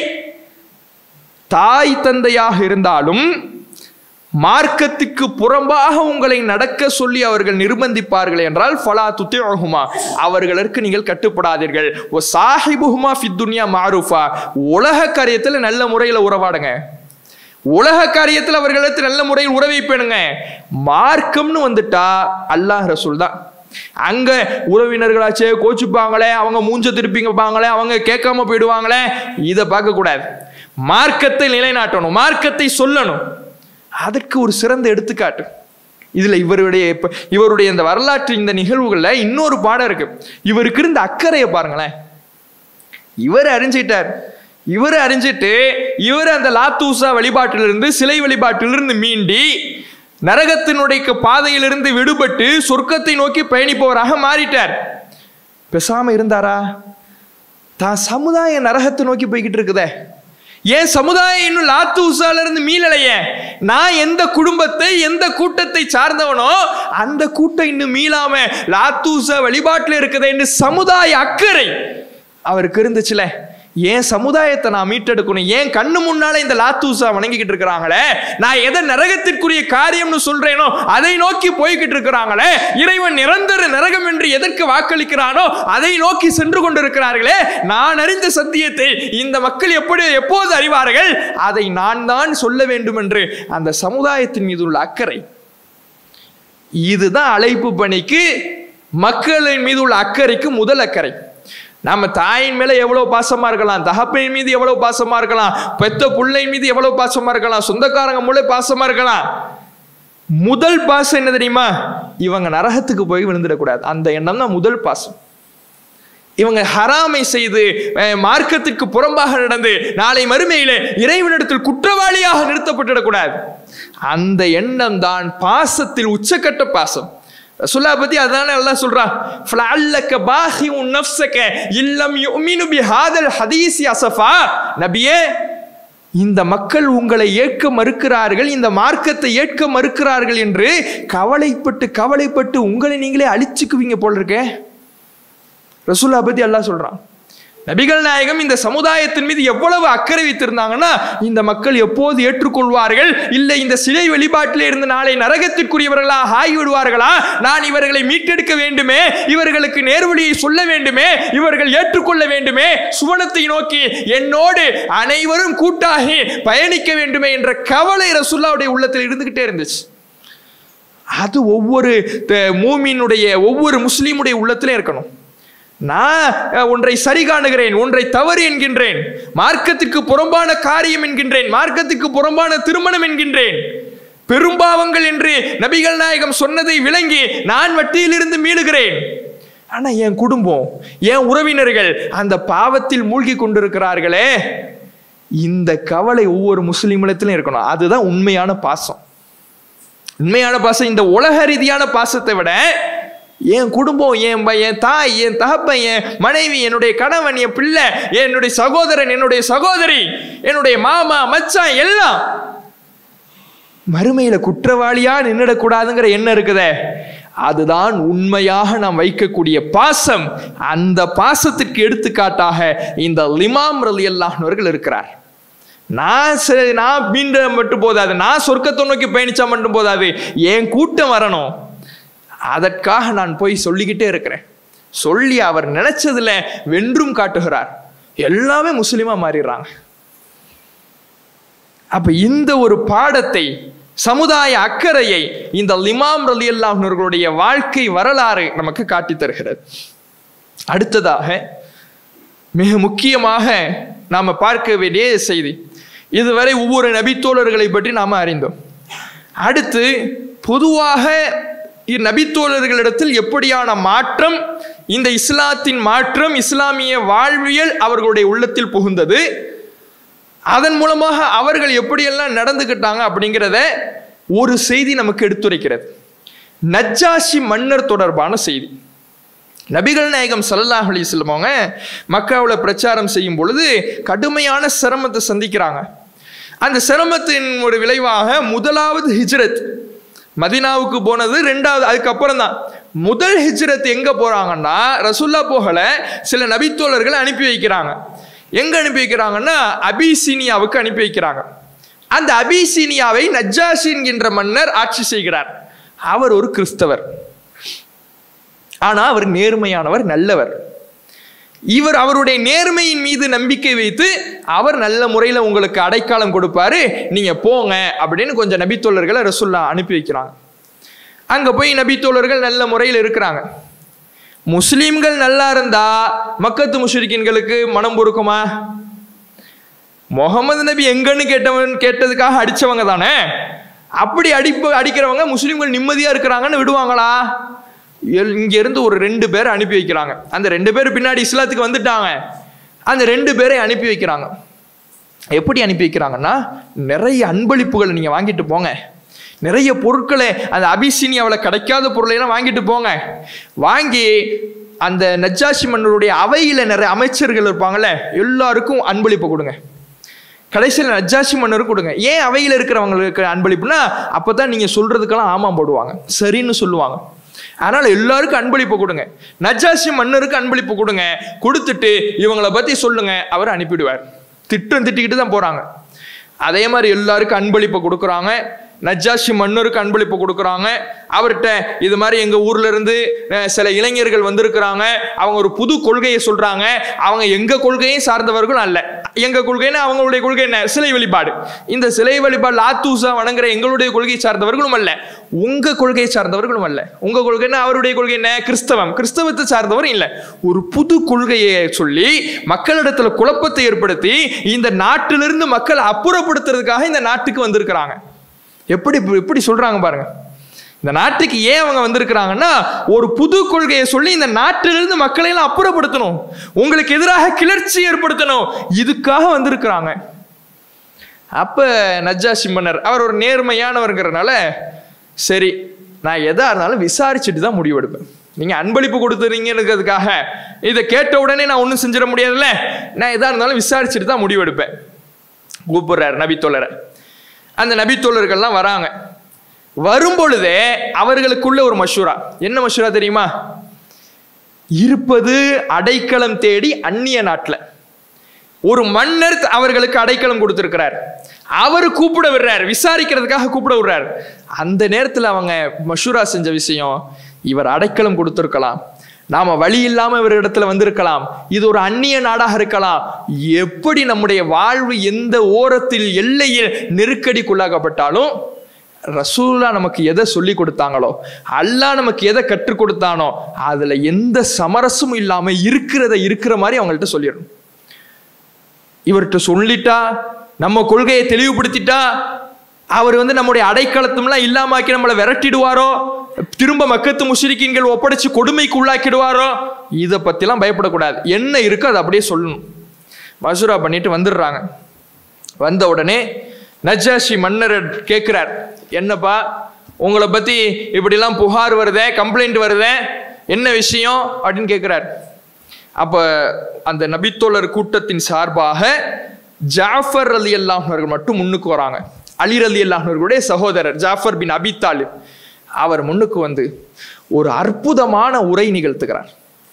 தாய் தந்தையாக இருந்தாலும் மார்க்கத்துக்கு புறம்பாக உங்களை நடக்க சொல்லி அவர்கள் நிர்பந்திப்பார்கள் என்றால் ஃபலா துத்தியுமா அவர்களுக்கு நீங்கள் கட்டுப்படாதீர்கள் ஓ சாஹிபுஹுமா ஃபித்துன்யா மாரூஃபா உலக காரியத்தில் நல்ல முறையில் உறவாடுங்க உலக காரியத்தில் அவர்களுக்கு நல்ல முறையில் உறவை பேணுங்க மார்க்கம்னு வந்துட்டா அல்லாஹ் ரசூல் தான் அங்க உறவினர்களாச்சே கோச்சுப்பாங்களே அவங்க மூஞ்ச திருப்பிங்கப்பாங்களே அவங்க கேட்காம போயிடுவாங்களே இதை பார்க்க கூடாது மார்க்கத்தை நிலைநாட்டணும் மார்க்கத்தை சொல்லணும் அதற்கு ஒரு சிறந்த எடுத்துக்காட்டு இதுல இவருடைய இப்ப இவருடைய இந்த வரலாற்று இந்த நிகழ்வுகள்ல இன்னொரு பாடம் இருக்கு இவருக்கு இருந்த அக்கறையை பாருங்களேன் இவர் அறிஞ்சிட்டார் இவர் அறிஞ்சிட்டு இவர் அந்த லாத்தூசா வழிபாட்டிலிருந்து சிலை வழிபாட்டிலிருந்து மீண்டி நரகத்தினுடைய பாதையிலிருந்து விடுபட்டு சொர்க்கத்தை நோக்கி பயணிப்பவராக மாறிட்டார் பேசாம இருந்தாரா தான் சமுதாய நரகத்தை நோக்கி போய்கிட்டு இருக்குதே ஏன் சமுதாயம் இன்னும் லாத்து உசால இருந்து மீளலையே நான் எந்த குடும்பத்தை எந்த கூட்டத்தை சார்ந்தவனோ அந்த கூட்டம் இன்னும் மீளாம லாத்தூசா வழிபாட்டில் இருக்குதேன்னு சமுதாய அக்கறை அவருக்கு இருந்துச்சுல ஏன் சமுதாயத்தை நான் மீட்டெடுக்கணும் ஏன் கண்ணு முன்னால இந்த லாத்தூசா வணங்கிக்கிட்டு இருக்கிறாங்களே நான் எதை நரகத்திற்குரிய காரியம்னு சொல்றேனோ அதை நோக்கி போய்கிட்டு இருக்கிறாங்களே இறைவன் நிரந்தர நரகம் என்று எதற்கு வாக்களிக்கிறானோ அதை நோக்கி சென்று கொண்டிருக்கிறார்களே நான் அறிந்த சத்தியத்தை இந்த மக்கள் எப்படி எப்போது அறிவார்கள் அதை நான் தான் சொல்ல வேண்டும் என்று அந்த சமுதாயத்தின் மீது உள்ள அக்கறை இதுதான் அழைப்பு பணிக்கு மக்களின் மீது உள்ள அக்கறைக்கு முதல் அக்கறை நம்ம தாயின் மேல எவ்வளவு பாசமா இருக்கலாம் தகப்பனின் மீது எவ்வளவு பாசமா இருக்கலாம் பெத்த பிள்ளை மீது எவ்வளவு பாசமா இருக்கலாம் சொந்தக்காரங்க மூலம் பாசமா இருக்கலாம் முதல் பாசம் என்ன தெரியுமா இவங்க நரகத்துக்கு போய் விழுந்துடக்கூடாது அந்த எண்ணம் தான் முதல் பாசம் இவங்க ஹராமை செய்து அஹ், மார்க்கத்திற்கு புறம்பாக நடந்து நாளை மறுமையிலே இறைவனிடத்தில் குற்றவாளியாக நிறுத்தப்பட்டுடக்கூடாது அந்த எண்ணம் தான் பாசத்தில் உச்சக்கட்ட பாசம் ரசூல்லா பத்தி அதானே அல்லாஹ் சொல்றான் ஃபலஅல்லக பாஹிஉன் நஃப்ஸக இல்லம் யுமினு பிஹாதல் ஹதீஸி அஸஃபா நபியே இந்த மக்கள் உங்களை ஏற்க மறுக்கிறார்கள் இந்த மார்க்கத்தை ஏற்க மறுக்கிறார்கள் என்று கவலைப்பட்டு கவலைப்பட்டு உங்களை நீங்களே அழிச்சுக்குவீங்க போல இருக்கே ரசூல்லா பத்தி அல்லாஹ் சொல்றான் நபிகள் நாயகம் இந்த சமுதாயத்தின் மீது எவ்வளவு அக்கறை வைத்திருந்தாங்கன்னா இந்த மக்கள் எப்போது ஏற்றுக்கொள்வார்கள் இல்லை இந்த சிலை வழிபாட்டிலே இருந்து நாளை நரகத்திற்குரியவர்களாக ஆகிவிடுவார்களா நான் இவர்களை மீட்டெடுக்க வேண்டுமே இவர்களுக்கு நேர்வழியை சொல்ல வேண்டுமே இவர்கள் ஏற்றுக்கொள்ள வேண்டுமே சுவனத்தை நோக்கி என்னோடு அனைவரும் கூட்டாகி பயணிக்க வேண்டுமே என்ற கவலை ரசூல்லாவுடைய உள்ளத்தில் இருந்துகிட்டே இருந்துச்சு அது ஒவ்வொரு த- மூமினுடைய ஒவ்வொரு முஸ்லீமுடைய உள்ளத்திலே இருக்கணும் நான் அஹ், ஒன்றை சரி காணுகிறேன் ஒன்றை தவறு என்கின்றேன் மார்க்கத்துக்கு புறம்பான காரியம் என்கின்றேன் மார்க்கத்துக்கு புறம்பான திருமணம் என்கின்றேன் பெரும்பாவங்கள் என்று நபிகள் நாயகம் சொன்னதை விளங்கி நான் வட்டியிலிருந்து மீளுகிறேன் ஆனா என் குடும்பம் என் உறவினர்கள் அந்த பாவத்தில் மூழ்கி கொண்டிருக்கிறார்களே இந்த கவலை ஒவ்வொரு முஸ்லிமிடத்திலும் இருக்கணும் அதுதான் உண்மையான பாசம் உண்மையான பாசம் இந்த உலக ரீதியான பாசத்தை விட என் குடும்பம் என் ப- என் தாய் என் தகப்பன் என் மனைவி என்னுடைய கணவன் என் பிள்ளை என்னுடைய சகோதரன் என்னுடைய சகோதரி என்னுடைய மாமா மச்சான் எல்லாம் மறுமையில குற்றவாளியா நின்றுடக்கூடாதுங்கிற எண்ணம் இருக்குதே அதுதான் உண்மையாக நாம் வைக்கக்கூடிய பாசம் அந்த பாசத்திற்கு எடுத்துக்காட்டாக இந்த லிமாம் ரலி அல்லாஹ்னவர்கள் இருக்கிறார் நான் சரி நான் மீண்டும் மட்டும் போதாது நான் சொர்க்கத்தை நோக்கி பயணிச்சா மட்டும் போதாது என் கூட்டம் வரணும் அதற்காக நான் போய் சொல்லிக்கிட்டே இருக்கிறேன் சொல்லி அவர் நினைச்சதுல வென்றும் காட்டுகிறார் எல்லாமே முஸ்லிமா மாறிடுறாங்க அப்ப இந்த ஒரு பாடத்தை சமுதாய அக்கறையை இந்த லிமாம் ரலி அல்லாஹர்களுடைய வாழ்க்கை வரலாறு நமக்கு காட்டித் தருகிறது அடுத்ததாக மிக முக்கியமாக நாம பார்க்க வேண்டிய செய்தி இதுவரை ஒவ்வொரு நபித்தோழர்களை பற்றி நாம் அறிந்தோம் அடுத்து பொதுவாக நபித்தோழர்களிடத்தில் எப்படியான மாற்றம் இந்த இஸ்லாத்தின் மாற்றம் இஸ்லாமிய வாழ்வியல் அவர்களுடைய உள்ளத்தில் புகுந்தது அதன் மூலமாக அவர்கள் எப்படியெல்லாம் நடந்துக்கிட்டாங்க அப்படிங்கிறத ஒரு செய்தி நமக்கு எடுத்துரைக்கிறது நஜ்ஜாஷி மன்னர் தொடர்பான செய்தி நபிகள் நாயகம் ஸல்லல்லாஹு அலைஹி வஸல்லம் அவங்க மக்காவில் பிரச்சாரம் செய்யும் பொழுது கடுமையான சிரமத்தை சந்திக்கிறாங்க அந்த சிரமத்தின் ஒரு விளைவாக முதலாவது ஹிஜ்ரத் மதினாவுக்கு போனது ரெண்டாவது அதுக்கப்புறம் தான் முதல் ஹிஜ்ரத் எங்க போறாங்கன்னா ரசுல்லா போகல சில நபித்தோழர்களை அனுப்பி வைக்கிறாங்க எங்க அனுப்பி வைக்கிறாங்கன்னா அபிசீனியாவுக்கு அனுப்பி வைக்கிறாங்க அந்த அபிசீனியாவை நஜ்ஜாஷி என்கின்ற மன்னர் ஆட்சி செய்கிறார் அவர் ஒரு கிறிஸ்தவர் ஆனா அவர் நேர்மையானவர் நல்லவர் இவர் அவருடைய நேர்மையின் மீது நம்பிக்கை வைத்து அவர் நல்ல முறையில் உங்களுக்கு அடைக்காலம் கொடுப்பாரு நீங்க போங்க அப்படின்னு கொஞ்சம் நபித்தோழர்களை ரசுல்லா அனுப்பி வைக்கிறாங்க அங்க போய் நபித்தோழர்கள் நல்ல முறையில் இருக்கிறாங்க முஸ்லீம்கள் நல்லா இருந்தா மக்கத்து முஷ்ரிக்கின்களுக்கு மனம் பொறுக்குமா முகமது நபி எங்கன்னு கேட்டவன் கேட்டதுக்காக அடிச்சவங்க தானே அப்படி அடிப்பு அடிக்கிறவங்க முஸ்லீம்கள் நிம்மதியா இருக்கிறாங்கன்னு விடுவாங்களா எல்- இங்க இருந்து ஒரு ரெண்டு பேரை அனுப்பி வைக்கிறாங்க அந்த ரெண்டு பேர் பின்னாடி இஸ்லாத்துக்கு வந்துட்டாங்க அந்த ரெண்டு பேரை அனுப்பி வைக்கிறாங்க எப்படி அனுப்பி வைக்கிறாங்கன்னா நிறைய அன்பளிப்புகளை நீங்க வாங்கிட்டு போங்க நிறைய பொருட்களை அந்த அபிசீனியாவில் கிடைக்காத பொருளை எல்லாம் வாங்கிட்டு போங்க வாங்கி அந்த நஜ்ஜாஷி மன்னருடைய அவையில் நிறைய அமைச்சர்கள் இருப்பாங்கல்ல எல்லாருக்கும் அன்பளிப்பு கொடுங்க கடைசியில் நஜ்ஜாஷி மன்னர் கொடுங்க ஏன் அவையில் இருக்கிறவங்களுக்கு அன்பளிப்புனா அப்போ தான் நீங்கள் சொல்கிறதுக்கெல்லாம் ஆமாம் போடுவாங்க சரின்னு சொல்லுவாங்க அதனால் எல்லாருக்கும் அன்பளிப்பு கொடுங்க நஜ்ஜாஷி மன்னருக்கு அன்பளிப்பு கொடுங்க கொடுத்துட்டு இவங்கள பற்றி சொல்லுங்க அவர் அனுப்பிடுவார் திட்டம் திட்டிக்கிட்டு தான் போகிறாங்க அதே மாதிரி எல்லாருக்கும் அன்பளிப்பு கொடுக்குறாங்க நஜ்ஜாஷி மன்னருக்கு அன்பளிப்பு கொடுக்குறாங்க அவர்கிட்ட இது மாதிரி எங்கள் ஊர்ல இருந்து அஹ், சில இளைஞர்கள் வந்திருக்கிறாங்க அவங்க ஒரு புது கொள்கையை சொல்றாங்க அவங்க எங்க கொள்கையை சார்ந்தவர்களும் அல்ல எங்க கொள்கைன்னா அவங்களுடைய கொள்கை என்ன சிலை வழிபாடு இந்த சிலை வழிபாடு லாத்தூசா வணங்குற எங்களுடைய கொள்கையை சார்ந்தவர்களும் அல்ல உங்க கொள்கையை சார்ந்தவர்களும் அல்ல உங்க கொள்கைன்னா அவருடைய கொள்கை என்ன கிறிஸ்தவம் கிறிஸ்தவத்தை சார்ந்தவரும் இல்லை ஒரு புது கொள்கையை சொல்லி மக்களிடத்துல குழப்பத்தை ஏற்படுத்தி இந்த நாட்டிலிருந்து மக்களை அப்புறப்படுத்துறதுக்காக இந்த நாட்டுக்கு வந்திருக்கிறாங்க எப்படி எப்படி சொல்றாங்க பாருங்க இந்த நாட்டுக்கு ஏன் அவங்க வந்திருக்கிறாங்கன்னா ஒரு புது கொள்கையை சொல்லி இந்த நாட்டிலிருந்து மக்களை எல்லாம் அப்புறப்படுத்தணும் உங்களுக்கு எதிராக கிளர்ச்சி ஏற்படுத்தணும் இதுக்காக வந்திருக்கிறாங்க அப்ப நஜ்ஜாஷி மன்னர் அவர் ஒரு நேர்மையானவர்ங்கிறனால சரி நான் எதா இருந்தாலும் விசாரிச்சுட்டு தான் முடிவெடுப்பேன் நீங்க அன்பளிப்பு கொடுத்துறீங்கிறதுக்காக இதை கேட்ட உடனே நான் ஒன்றும் செஞ்சிட முடியாதுல்ல நான் எதா இருந்தாலும் விசாரிச்சுட்டு தான் முடிவெடுப்பேன் கூப்பிடுறாரு நபித்தோழரை அந்த நபித்தோழர்கள்லாம் வராங்க வரும் பொழுதே அவர்களுக்குள்ள ஒரு மஷூரா என்ன மஷூரா தெரியுமா இருப்பது அடைக்கலம் தேடி அந்நிய நாட்டில் ஒரு மன்னர் அவர்களுக்கு அடைக்கலம் கொடுத்திருக்கிறார் அவர் கூப்பிட விடுறார் விசாரிக்கிறதுக்காக கூப்பிட விடுறார் அந்த நேரத்தில் அவங்க மஷூரா செஞ்ச விஷயம் இவர் அடைக்கலம் கொடுத்திருக்கலாம் நாம வழி இல்லாம இவர் இடத்துல வந்திருக்கலாம் இது ஒரு அந்நிய நாடாக இருக்கலாம் எப்படி நம்முடைய வாழ்வு எந்த ஓரத்தில் எல்லையில் நெருக்கடிக்குள்ளாகப்பட்டாலும் ரசூலா நமக்கு எதை சொல்லி கொடுத்தாங்களோ அல்லாஹ் நமக்கு எதை கற்றுக் கொடுத்தானோ அதுல எந்த சமரசமும் இல்லாம இருக்கிறத இருக்கிற மாதிரி அவங்கள்ட்ட சொல்லிடணும் இவர்கிட்ட சொல்லிட்டா நம்ம கொள்கையை தெளிவுபடுத்திட்டா அவர் வந்து நம்முடைய அடைக்கலத்தும்லாம் இல்லாமாக்கி நம்மளை விரட்டிடுவாரோ திரும்ப மக்கத்து முஷரிக்கீன்கள் ஒப்படைச்சு கொடுமைக்கு உள்ளாக்கிடுவாரோ இதை பத்திலாம் பயப்படக்கூடாது என்ன இருக்கோ அதை அப்படியே சொல்லணும் மசூரா பண்ணிட்டு வந்துடுறாங்க வந்த உடனே நஜாஷி மன்னர் கேட்கிறார் என்னப்பா உங்களை பத்தி இப்படிலாம் புகார் வருதே கம்ப்ளைண்ட் வருதே என்ன விஷயம் அப்படின்னு கேட்கிறார் அப்ப அந்த நபித்தோழர் கூட்டத்தின் சார்பாக ஜாஃபர் அலி அல்லாஹர்கள் மட்டும் முன்னுக்கு வராங்க அலி அலி அல்லாஹர்களுடைய சகோதரர் ஜாஃபர் பின் அபி தாலிப் அவர் முன்னுக்கு வந்து ஒரு அற்புதமான உரை நிகழ்த்துகிறார்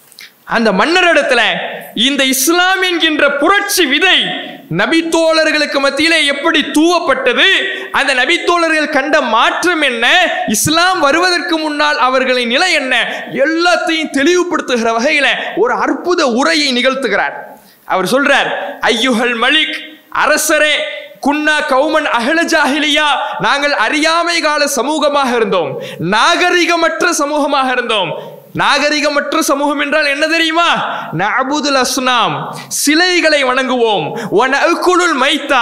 அந்த மன்னரிடத்துல இந்த இஸ்லாம் என்கின்ற புரட்சி விதை நபித்தோழர்களுக்கு மத்தியிலே எப்படி தூவப்பட்டது அந்த நபித்தோழர்கள் கண்ட மாற்றம் என்ன இஸ்லாம் வருவதற்கு முன்னால் அவர்களின் நிலை என்ன எல்லாத்தையும் தெளிவுபடுத்துகிற வகையில ஒரு அற்புத உரையை நிகழ்த்துகிறார் அவர் சொல்றார் ஐயுஹல் மலிக் அரசரே குன்னா கௌமன் அகல ஜாஹிலியா நாங்கள் அறியாமை கால சமூகமாக இருந்தோம் நாகரிகமற்ற சமூகமாக இருந்தோம் நாகரிகமற்ற சமூகம் என்றால் என்ன தெரியுமா நஅபுதுல் அஸ்னாம் சிலைகளை வணங்குவோம் வனஅகுலுல் மைத்தா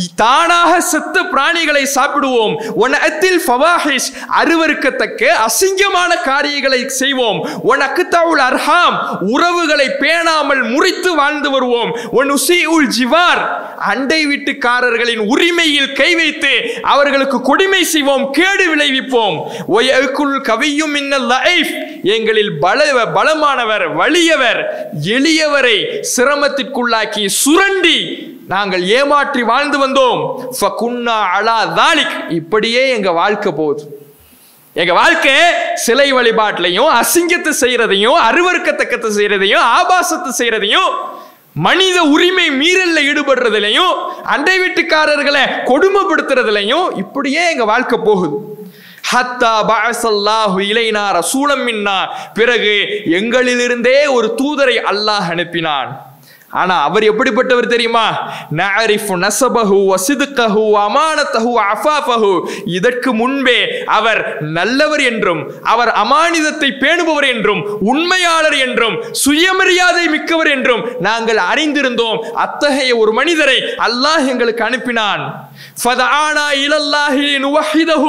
தானாக செத்த பிராணிகளை சாப்பிடுவோம் வனஅத்தில் ஃபவாஹிஷ் அருவருக்கத்தக்க அசிங்கமான காரியங்களை செய்வோம் வனக்குத்தவுல் அர்ஹாம் உறவுகளை பேணாமல் முறித்து வாழ்ந்து வருவோம் வனுசிஉல் ஜிவார் அண்டை வீட்டுக்காரர்களின் உரிமையில் கை வைத்து அவர்களுக்கு கொடுமை செய்வோம் கேடு விளைவிப்போம் ஒயக்குள் கவியும் இன்னல் லைஃப் எங்களில் பல பலமானவர் வலியவர் எளியவரை சிரமத்திற்குள்ளாக்கி சுரண்டி நாங்கள் ஏமாற்றி வாழ்ந்து வந்தோம் ஃபகுன்னா அலா தாலிக் இப்படியே எங்க வாழ்க்கை போகுது எங்க வாழ்க்கை சிலை வழிபாட்டிலையும் அசிங்கத்தை செய்யறதையும் அருவருக்கத்தக்கத்தை செய்யறதையும் ஆபாசத்தை செய்யறதையும் மனித உரிமை மீறல்ல ஈடுபடுறதுலையும் அண்டை வீட்டுக்காரர்களை கொடுமைப்படுத்துறதுலையும் இப்படியே எங்க வாழ்க்கை போகுது ஹத்தா பஅஸல்லாஹு இலைனா ரசூலம் மின்னா பிறகு எங்களிலிருந்தே ஒரு தூதரை அல்லாஹ் அனுப்பினான் ஆனா அவர் எப்படிப்பட்டவர் தெரியுமா நஅரிஃபு நஸபஹு வசிதுக்கஹு அமானத்தஹு அஃபாஃபஹு இதற்கு முன்பே அவர் நல்லவர் என்றும் அவர் அமானிதத்தை பேணுபவர் என்றும் உண்மையாளர் என்றும் சுயமரியாதை மிக்கவர் என்றும் நாங்கள் அறிந்திருந்தோம் அத்தகைய ஒரு மனிதரை அல்லாஹ் எங்களுக்கு அனுப்பினான் فدعانا إلى الله لنوحده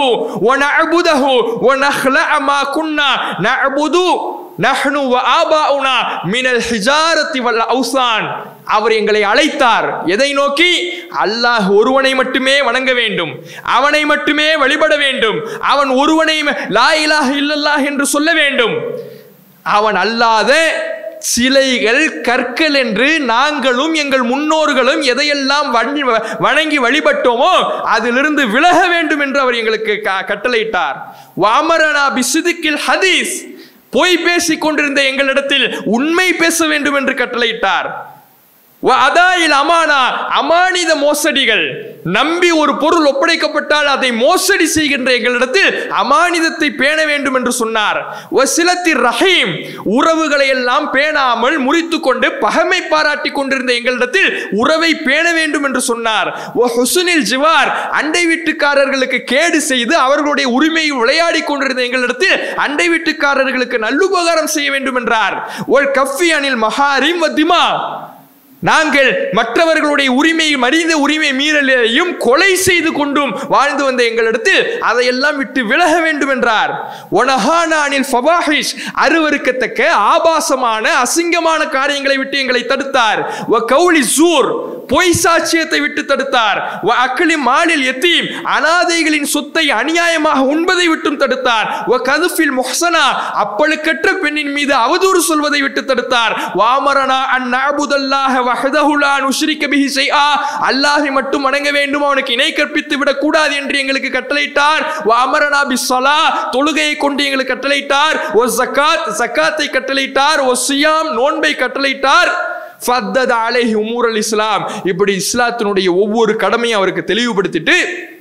ونعبده ونخلع ما كنا نعبد நஹ்னு வ ஆபாஉனா மினல் ஹிஜாரத்தி வல் அவுசான் அவர் எங்களை அழைத்தார் எதை நோக்கி அல்லாஹ் ஒருவனை மட்டுமே வணங்க வேண்டும் அவனை மட்டுமே வழிபட வேண்டும் அவன் ஒருவனை லா இலாஹ இல்லல்லாஹ் என்று சொல்ல வேண்டும் அவன் அல்லாத சிலைகள் கற்கள் என்று நாங்களும் எங்கள் முன்னோர்களும் எதையெல்லாம் வணங்கி- வணங்கி வழிபட்டோமோ அதிலிருந்து விலக வேண்டும் என்று அவர் எங்களுக்கு க- கட்டளையிட்டார் வாமரனா பிசிதிக்கில் ஹதீஸ் பொய் பேசிக் கொண்டிருந்த எங்களிடத்தில் உண்மை பேச வேண்டும் என்று கட்டளையிட்டார் வ அதாயில் அமானா அமானித மோசடிகள் நம்பி ஒரு பொருள் ஒப்படைக்கப்பட்டால் அதை மோசடி செய்கின்ற எங்களிடத்தில் அமானிதத்தை பேண வேண்டும் என்று சொன்னார் வ சிலத்திர் ரஹீம் உறவுகளை எல்லாம் பேணாமல் முறித்து கொண்டு பகமை பாராட்டி கொண்டிருந்த எங்களிடத்தில் உறவை பேண வேண்டும் என்று சொன்னார் வ ஹுசுனில் ஜிவார் அண்டை வீட்டுக்காரர்களுக்கு கேடு செய்து அவர்களுடைய உரிமையை விளையாடி கொண்டிருந்த எங்களிடத்தில் அண்டை வீட்டுக்காரர்களுக்கு நல்லுபகாரம் செய்ய வேண்டும் என்றார் ஒல் கஃபி அனில் மஹாரிம் வ திமா நாங்கள் மற்றவர்களுடைய உரிமை மனித உரிமை மீறலையும் கொலை செய்து கொண்டும் வாழ்ந்து வந்த எங்களிடத்தில் அதையெல்லாம் விட்டு விலக வேண்டும் என்றார் ஒனஹானானில் ஃபவாஹிஷ் அருவருக்கத்தக்க ஆபாசமான அசிங்கமான காரியங்களை விட்டு எங்களை தடுத்தார் வ கௌலி ஜூர் பொய் சாட்சியத்தை விட்டு தடுத்தார் வ அக்லி மாலில் எத்தீம் அனாதைகளின் சொத்தை அநியாயமாக உண்பதை விட்டும் தடுத்தார் வ கதுஃபில் முஹ்சனா அப்பழுக்கற்ற பெண்ணின் மீது அவதூறு சொல்வதை விட்டு தடுத்தார் வாமரனா அன் நஅபுதல்லாஹ வஹதஹு லா நுஷ்ரிக பிஹி ஷைஆ அல்லாஹ்வை மட்டும் வணங்க வேண்டும் அவனுக்கு இணை கற்பித்து விடக் கூடாது என்று எங்களுக்கு கட்டளையிட்டார் வாமரனா பிஸ்ஸலா தொழுகையை கொண்டு எங்களுக்கு கட்டளையிட்டார் ஒ ஜகாத் ஜகாத்தை கட்டளையிட்டார் ஒ சியாம் நோன்பை கட்டளையிட்டார் ஃபத்தத அலைஹி உமூரல் இஸ்லாம் இப்படி இஸ்லாத்தினுடைய ஒவ்வொரு கடமையும் அவருக்கு தெளிவுபடுத்திட்டு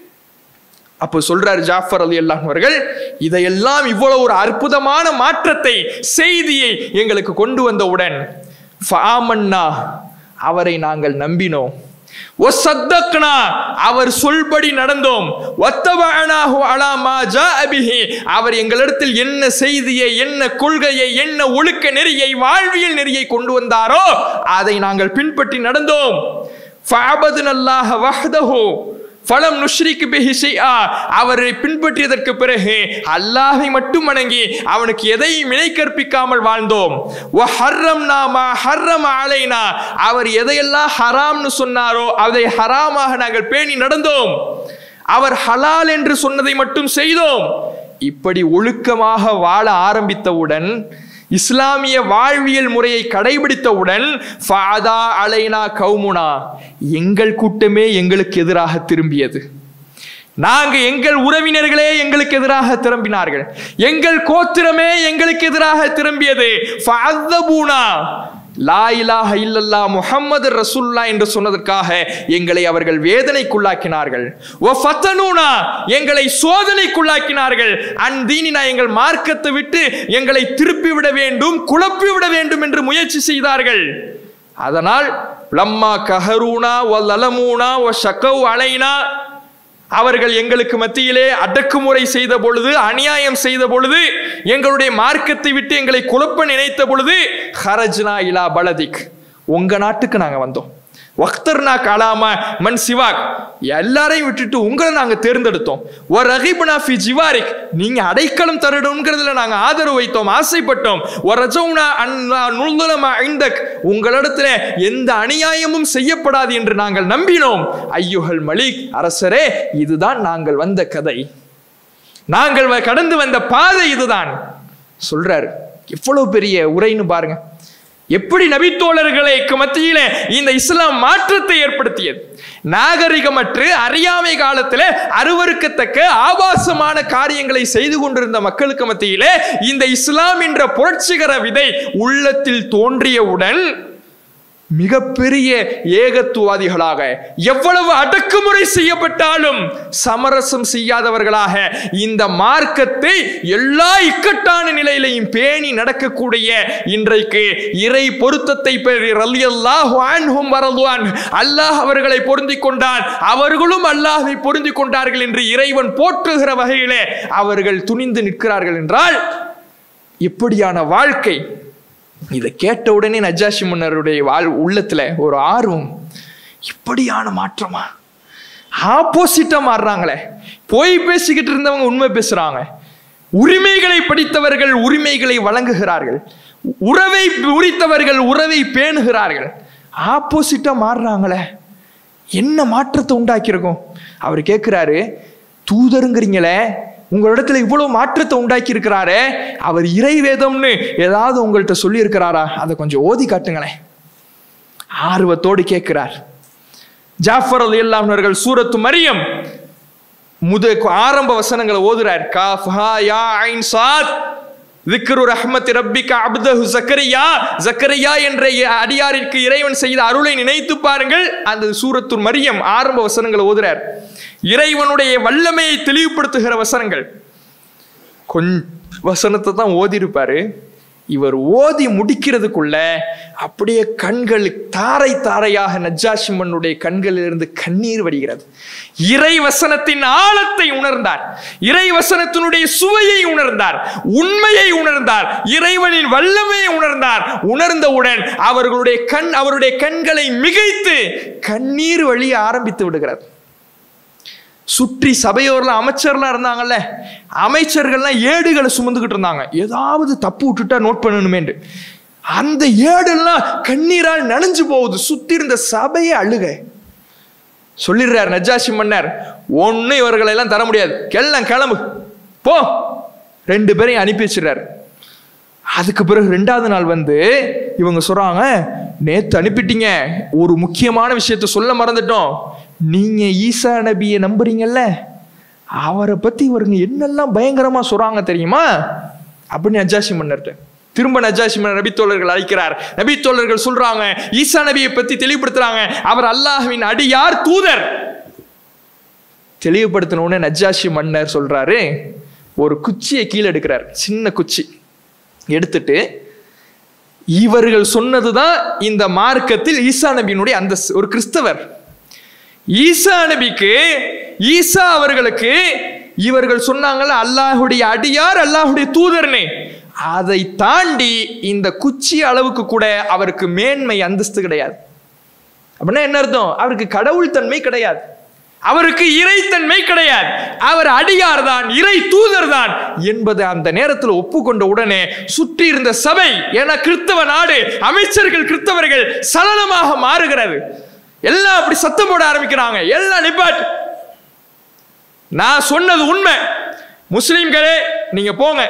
அப்போ சொல்றார் ஜாஃபர் அலி அல்லாஹ் அவர்கள் இதையெல்லாம் இவ்வளவு ஒரு அற்புதமான மாற்றத்தை செய்தியை எங்களுக்கு கொண்டு வந்தவுடன் ஃபாமன்னா அவரை நாங்கள் நம்பினோம் ஒசத்தக்னா அவர் சொல்படி நடந்தோம் ஒத்தபஅனாஹு அலா மா ஜாஅ பிஹி அவர் எங்களிடத்தில் என்ன செய்தியை என்ன கொள்கையை என்ன ஒழுக்க நெறியை வாழ்வியல் நெறியை கொண்டு வந்தாரோ அதை நாங்கள் பின்பற்றி நடந்தோம் ஃபஅபதுனல்லாஹ வஹ்தஹு ஃபலம் நுஷ்ரிக்கு பிஹி ஷைஆ அவரை பின்பற்றியதற்கு பிறகு அல்லாஹை மட்டும் வணங்கி அவனுக்கு எதையும் இணை கற்பிக்காமல் வாழ்ந்தோம் வ ஹர்ரம்னா மா ஹர்ரம அலைனா அவர் எதையெல்லாம் ஹராம்னு சொன்னாரோ அதை ஹராமாக நாங்கள் பேணி நடந்தோம் அவர் ஹலால் என்று சொன்னதை மட்டும் செய்தோம் இப்படி ஒழுக்கமாக வாழ ஆரம்பித்தவுடன் இஸ்லாமிய வாழ்வியல் முறையை கடைபிடித்தவுடன் ஃபாதா அலைனா கவுமுனா எங்கள் கூட்டமே எங்களுக்கு எதிராக திரும்பியது நாங்க எங்கள் உறவினர்களே எங்களுக்கு எதிராக திரும்பினார்கள் எங்கள் கோத்திரமே எங்களுக்கு எதிராக திரும்பியது ஃபஅத்தபூனா லா இலாஹ இல்லல்லா முஹம்மது ரசூல்லா என்று சொன்னதற்காக எங்களை அவர்கள் வேதனைக்குள்ளாக்கினார்கள் ஒ ஃபத்தனூனா எங்களை சோதனைக்குள்ளாக்கினார்கள் அந்தீனினா எங்கள் மார்க்கத்தை விட்டு எங்களை திருப்பி விட வேண்டும் குழப்பி விட வேண்டும் என்று முயற்சி செய்தார்கள் அதனால் லம்மா கஹரூனா ஒ லலமூனா ஒ ஷக்கவ் அலைனா அவர்கள் எங்களுக்கு மத்தியிலே அடக்குமுறை செய்த பொழுது அநியாயம் செய்த பொழுது எங்களுடைய மார்க்கத்தை விட்டு எங்களை குழப்ப நினைத்த பொழுது ஹரஜ்னா இலா பலதிக் உங்க நாட்டுக்கு நாங்க வந்தோம் வக்தர்னா கலாமா மன் சிவாக் எல்லாரையும் விட்டுட்டு உங்களை நாங்க தேர்ந்தெடுத்தோம் ஒரு ரஹிபுனா ஃபி ஜிவாரிக் நீங்க அடைக்கலம் தரணுங்கிறதுல நாங்க ஆதரவு வைத்தோம் ஆசைப்பட்டோம் ஒரு ரஜவுனா அன்னா நுழ்துலமா ஐந்தக் உங்களிடத்துல எந்த அநியாயமும் செய்யப்படாது என்று நாங்கள் நம்பினோம் ஐயுஹல் மலிக் அரசரே இதுதான் நாங்கள் வந்த கதை நாங்கள் வ- கடந்து வந்த பாதை இதுதான் சொல்றாரு எவ்வளவு பெரிய உரைன்னு பாருங்க எப்படி நபித்தோழர்களுக்கு மத்தியில இந்த இஸ்லாம் மாற்றத்தை ஏற்படுத்தியது நாகரிகமற்று அறியாமை காலத்துல அருவருக்கத்தக்க ஆபாசமான காரியங்களை செய்து கொண்டிருந்த மக்களுக்கு மத்தியிலே இந்த இஸ்லாம் என்ற புரட்சிகர விதை உள்ளத்தில் தோன்றியவுடன் மிகப்பெரிய ஏகத்துவாதிகளாக எவ்வளவு அடக்குமுறை செய்யப்பட்டாலும் சமரசம் செய்யாதவர்களாக இந்த மார்க்கத்தை எல்லா இக்கட்டான நிலையிலையும் பேணி நடக்கக்கூடிய இன்றைக்கு இறை பொருத்தத்தை பெறி ரலியல்லாஹு அன்ஹும் வரதுவான் அல்லாஹ் அவர்களை பொருந்திக் கொண்டான் அவர்களும் அல்லாஹை பொருந்திக் கொண்டார்கள் என்று இறைவன் போற்றுகிற வகையிலே அவர்கள் துணிந்து நிற்கிறார்கள் என்றால் இப்படியான வாழ்க்கை இதை கேட்ட உடனே நஜாஷி மன்னருடைய வாழ் உள்ளத்துல ஒரு ஆர்வம் இப்படியான மாற்றமா ஆப்போசிட்டா மாறுறாங்களே போய் பேசிக்கிட்டு இருந்தவங்க உண்மை பேசுறாங்க உரிமைகளை படித்தவர்கள் உரிமைகளை வழங்குகிறார்கள் உறவை உரித்தவர்கள் உறவை பேணுகிறார்கள் ஆப்போசிட்டா மாறுறாங்களே என்ன மாற்றத்தை உண்டாக்கியிருக்கும் அவர் கேட்கிறாரு தூதருங்கிறீங்களே உங்களிடத்துல இவ்வளவு மாற்றத்தை உண்டாக்கி இருக்கிறாரே அவர் இறை வேதம்னு ஏதாவது உங்கள்கிட்ட சொல்லி இருக்கிறாரா அதை கொஞ்சம் ஓதி காட்டுங்களேன் ஆர்வத்தோடு கேட்கிறார் ஜாஃபர் அலி அல்லாஹர்கள் சூரத்து மரியம் முத ஆரம்ப வசனங்களை ஓதுறார் காஃப் ஹா யா ஐன் சாத் திக்ரு ரஹ்மத் ரப்பிக அப்தஹு ஜக்கரியா ஜக்கரியா என்ற அடியாரிற்கு இறைவன் செய்த அருளை நினைத்து பாருங்கள் அந்த சூரத்து மரியம் ஆரம்ப வசனங்களை ஓதுறார் இறைவனுடைய வல்லமையை தெளிவுபடுத்துகிற வசனங்கள் கொஞ்ச வசனத்தை தான் ஓதிருப்பாரு இவர் ஓதி முடிக்கிறதுக்குள்ள அப்படியே கண்கள் தாரை தாரையாக நஜ்ஜாஷி மன்னுடைய கண்களிலிருந்து கண்ணீர் வடிகிறது இறை வசனத்தின் ஆழத்தை உணர்ந்தார் இறை வசனத்தினுடைய சுவையை உணர்ந்தார் உண்மையை உணர்ந்தார் இறைவனின் வல்லமையை உணர்ந்தார் உணர்ந்தவுடன் அவர்களுடைய கண் அவருடைய கண்களை மிகைத்து கண்ணீர் வழிய ஆரம்பித்து விடுகிறது சுற்றி சபையோர்லாம் அமைச்சர்லாம் இருந்தாங்கல்ல அமைச்சர்கள்லாம் ஏடுகளை சுமந்துக்கிட்டு இருந்தாங்க ஏதாவது தப்பு விட்டுட்டா நோட் பண்ணணுமேண்டு அந்த ஏடெல்லாம் கண்ணீரால் நனைஞ்சு போகுது சுத்தி இருந்த சபையை அழுக சொல்லிடுறார் நஜாஷி மன்னர் ஒண்ணு இவர்களை எல்லாம் தர முடியாது கெல்லாம் கிளம்பு போ ரெண்டு பேரையும் அனுப்பி வச்சிடுறாரு அதுக்கு பிறகு ரெண்டாவது நாள் வந்து இவங்க சொல்றாங்க நேத்து அனுப்பிட்டீங்க ஒரு முக்கியமான விஷயத்த சொல்ல மறந்துட்டோம் நீங்க ஈசா நபியை நம்புறீங்கல்ல அவரை பத்தி இவருங்க என்னெல்லாம் பயங்கரமா சொல்றாங்க தெரியுமா அப்படின்னு நஜாஷி மன்னர்கிட்ட திரும்ப நஜாஷி மன்னர் நபித்தோழர்கள் அழைக்கிறார் நபித்தோழர்கள் சொல்றாங்க ஈசா நபியை பத்தி தெளிவுபடுத்துறாங்க அவர் அல்லாஹ்வின் அடியார் தூதர் தெளிவுபடுத்தின உடனே நஜாஷி மன்னர் சொல்றாரு ஒரு குச்சியை கீழே எடுக்கிறார் சின்ன குச்சி எடுத்துட்டு இவர்கள் சொன்னதுதான் இந்த மார்க்கத்தில் ஈசா நபியினுடைய அந்த ஒரு கிறிஸ்தவர் ஈசா நபிக்கு ஈசா அவர்களுக்கு இவர்கள் சொன்னாங்கல்ல அல்லாஹுடைய அடியார் அல்லாஹுடைய தூதர்னே அதை தாண்டி இந்த குச்சி அளவுக்கு கூட அவருக்கு மேன்மை அந்தஸ்து கிடையாது அப்படின்னா என்ன அர்த்தம் அவருக்கு கடவுள் தன்மை கிடையாது அவருக்கு இறைத்தன்மை கிடையாது அவர் அடியார் தான் இறை தூதர் தான் என்பதை அந்த நேரத்தில் ஒப்புக்கொண்ட உடனே சுற்றி இருந்த சபை என கிறிஸ்தவ நாடு அமைச்சர்கள் கிறிஸ்தவர்கள் சலனமாக மாறுகிறது எல்லாம் அப்படி சத்தம் போட ஆரம்பிக்கிறாங்க எல்லாம் நிப்பாட் நான் சொன்னது உண்மை முஸ்லிம்களே நீங்க போங்க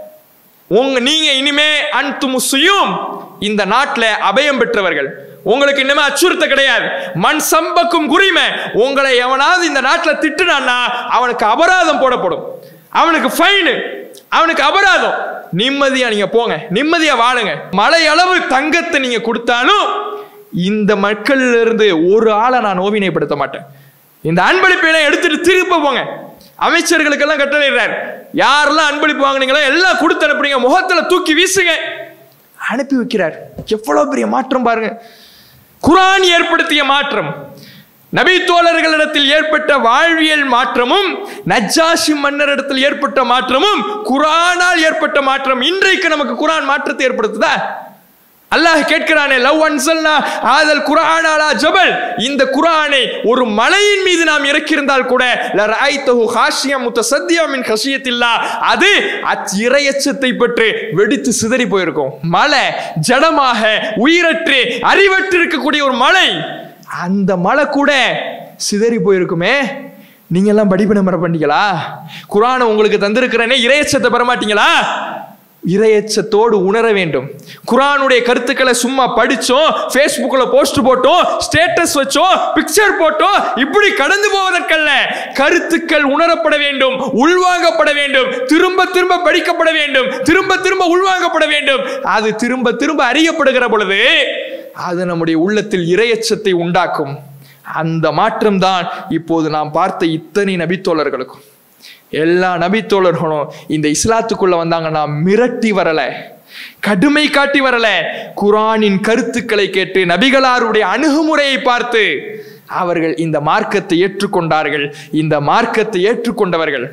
உங்க நீங்க இனிமே அன்து முஸ்லியும் இந்த நாட்டில் அபயம் பெற்றவர்கள் உங்களுக்கு இனிமே அச்சுறுத்த கிடையாது மண் சம்பக்கும் குரிமை உங்களை எவனாவது இந்த நாட்டில் திட்டுனான்னா அவனுக்கு அபராதம் போடப்படும் அவனுக்கு ஃபைனு அவனுக்கு அபராதம் நிம்மதியா நீங்க போங்க நிம்மதியா வாழுங்க மலை அளவு தங்கத்தை நீங்க கொடுத்தாலும் இந்த மக்கள்ல இருந்து ஒரு ஆளை நான் நோவினைப்படுத்த மாட்டேன் இந்த அன்பளிப்பை எடுத்துட்டு திருப்ப போங்க அமைச்சர்களுக்கெல்லாம் கட்டளையிடுறார் யாரெல்லாம் அன்பளிப்பு வாங்குனீங்களோ எல்லாம் கொடுத்து அனுப்புறீங்க முகத்துல தூக்கி வீசுங்க அனுப்பி வைக்கிறார் எவ்வளவு பெரிய மாற்றம் பாருங்க குரான் ஏற்படுத்திய மாற்றம் நபி தோழர்களிடத்தில் ஏற்பட்ட வாழ்வியல் மாற்றமும் நஜ்ஜாஷி மன்னரிடத்தில் ஏற்பட்ட மாற்றமும் குரானால் ஏற்பட்ட மாற்றம் இன்றைக்கு நமக்கு குரான் மாற்றத்தை ஏற்படுத்துதா அல்லாஹ் கேட்கிறானே லவ் அன்சல்னா ஆதல் குர்ஆன் அலா ஜபல் இந்த குர்ஆனை ஒரு மலையின் மீது நாம் இறக்கியிருந்தால் கூட லரைத்தஹு ஹாஷியம் முத்தசத்தியம் மின் ஹஷியத்தில்லா அது அச் இரையச்சத்தை பெற்று வெடித்து சிதறி போயிருக்கும் மலை ஜடமாக உயிரற்று அறிவற்று இருக்கக்கூடிய ஒரு மலை அந்த மலை கூட சிதறி போயிருக்குமே நீங்க எல்லாம் படிப்பின மர பண்ணீங்களா குரானை உங்களுக்கு தந்திருக்கிறேனே இரையச்சத்தை பெற மாட்டீங்களா இரையச்சத்தோடு உணர வேண்டும் குரானுடைய கருத்துக்களை சும்மா படிச்சோம் ஃபேஸ்புக்கில் போஸ்ட் போட்டோம் ஸ்டேட்டஸ் வச்சோம் பிக்சர் போட்டோம் இப்படி கடந்து போவதற்கல்ல கருத்துக்கள் உணரப்பட வேண்டும் உள்வாங்கப்பட வேண்டும் திரும்ப திரும்ப படிக்கப்பட வேண்டும் திரும்ப திரும்ப உள்வாங்கப்பட வேண்டும் அது திரும்ப திரும்ப அறியப்படுகிற பொழுது அது நம்முடைய உள்ளத்தில் இரையச்சத்தை உண்டாக்கும் அந்த மாற்றம்தான் இப்போது நாம் பார்த்த இத்தனை நபித்தோழர்களுக்கும் எல்லா நபித்தோழர்களும் இந்த இஸ்லாத்துக்குள்ள வந்தாங்கன்னா மிரட்டி வரல கடுமை காட்டி வரல குரானின் கருத்துக்களை கேட்டு நபிகளாருடைய அணுகுமுறையை பார்த்து அவர்கள் இந்த மார்க்கத்தை ஏற்றுக்கொண்டார்கள் இந்த மார்க்கத்தை ஏற்றுக்கொண்டவர்கள்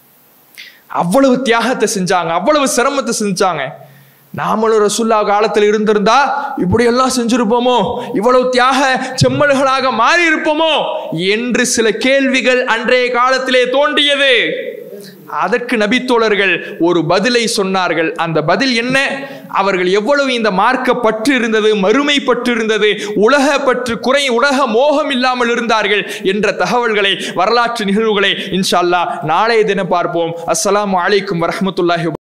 அவ்வளவு தியாகத்தை செஞ்சாங்க அவ்வளவு சிரமத்தை செஞ்சாங்க நாமளும் ரசுல்லா காலத்தில் இருந்திருந்தா இப்படி எல்லாம் செஞ்சிருப்போமோ இவ்வளவு தியாக செம்மல்களாக மாறி இருப்போமோ என்று சில கேள்விகள் அன்றைய காலத்திலே தோன்றியது அதற்கு நபித்தோழர்கள் ஒரு பதிலை சொன்னார்கள் அந்த பதில் என்ன அவர்கள் எவ்வளவு இந்த மார்க்க பற்று இருந்தது மறுமை பற்று இருந்தது உலக பற்று குறை உலக மோகம் இல்லாமல் இருந்தார்கள் என்ற தகவல்களை வரலாற்று நிகழ்வுகளை இன்ஷா அல்லாஹ் நாளைய தினம் பார்ப்போம் அஸ்ஸலாமு அலைக்கும் வரஹ்மத்துல்லாஹி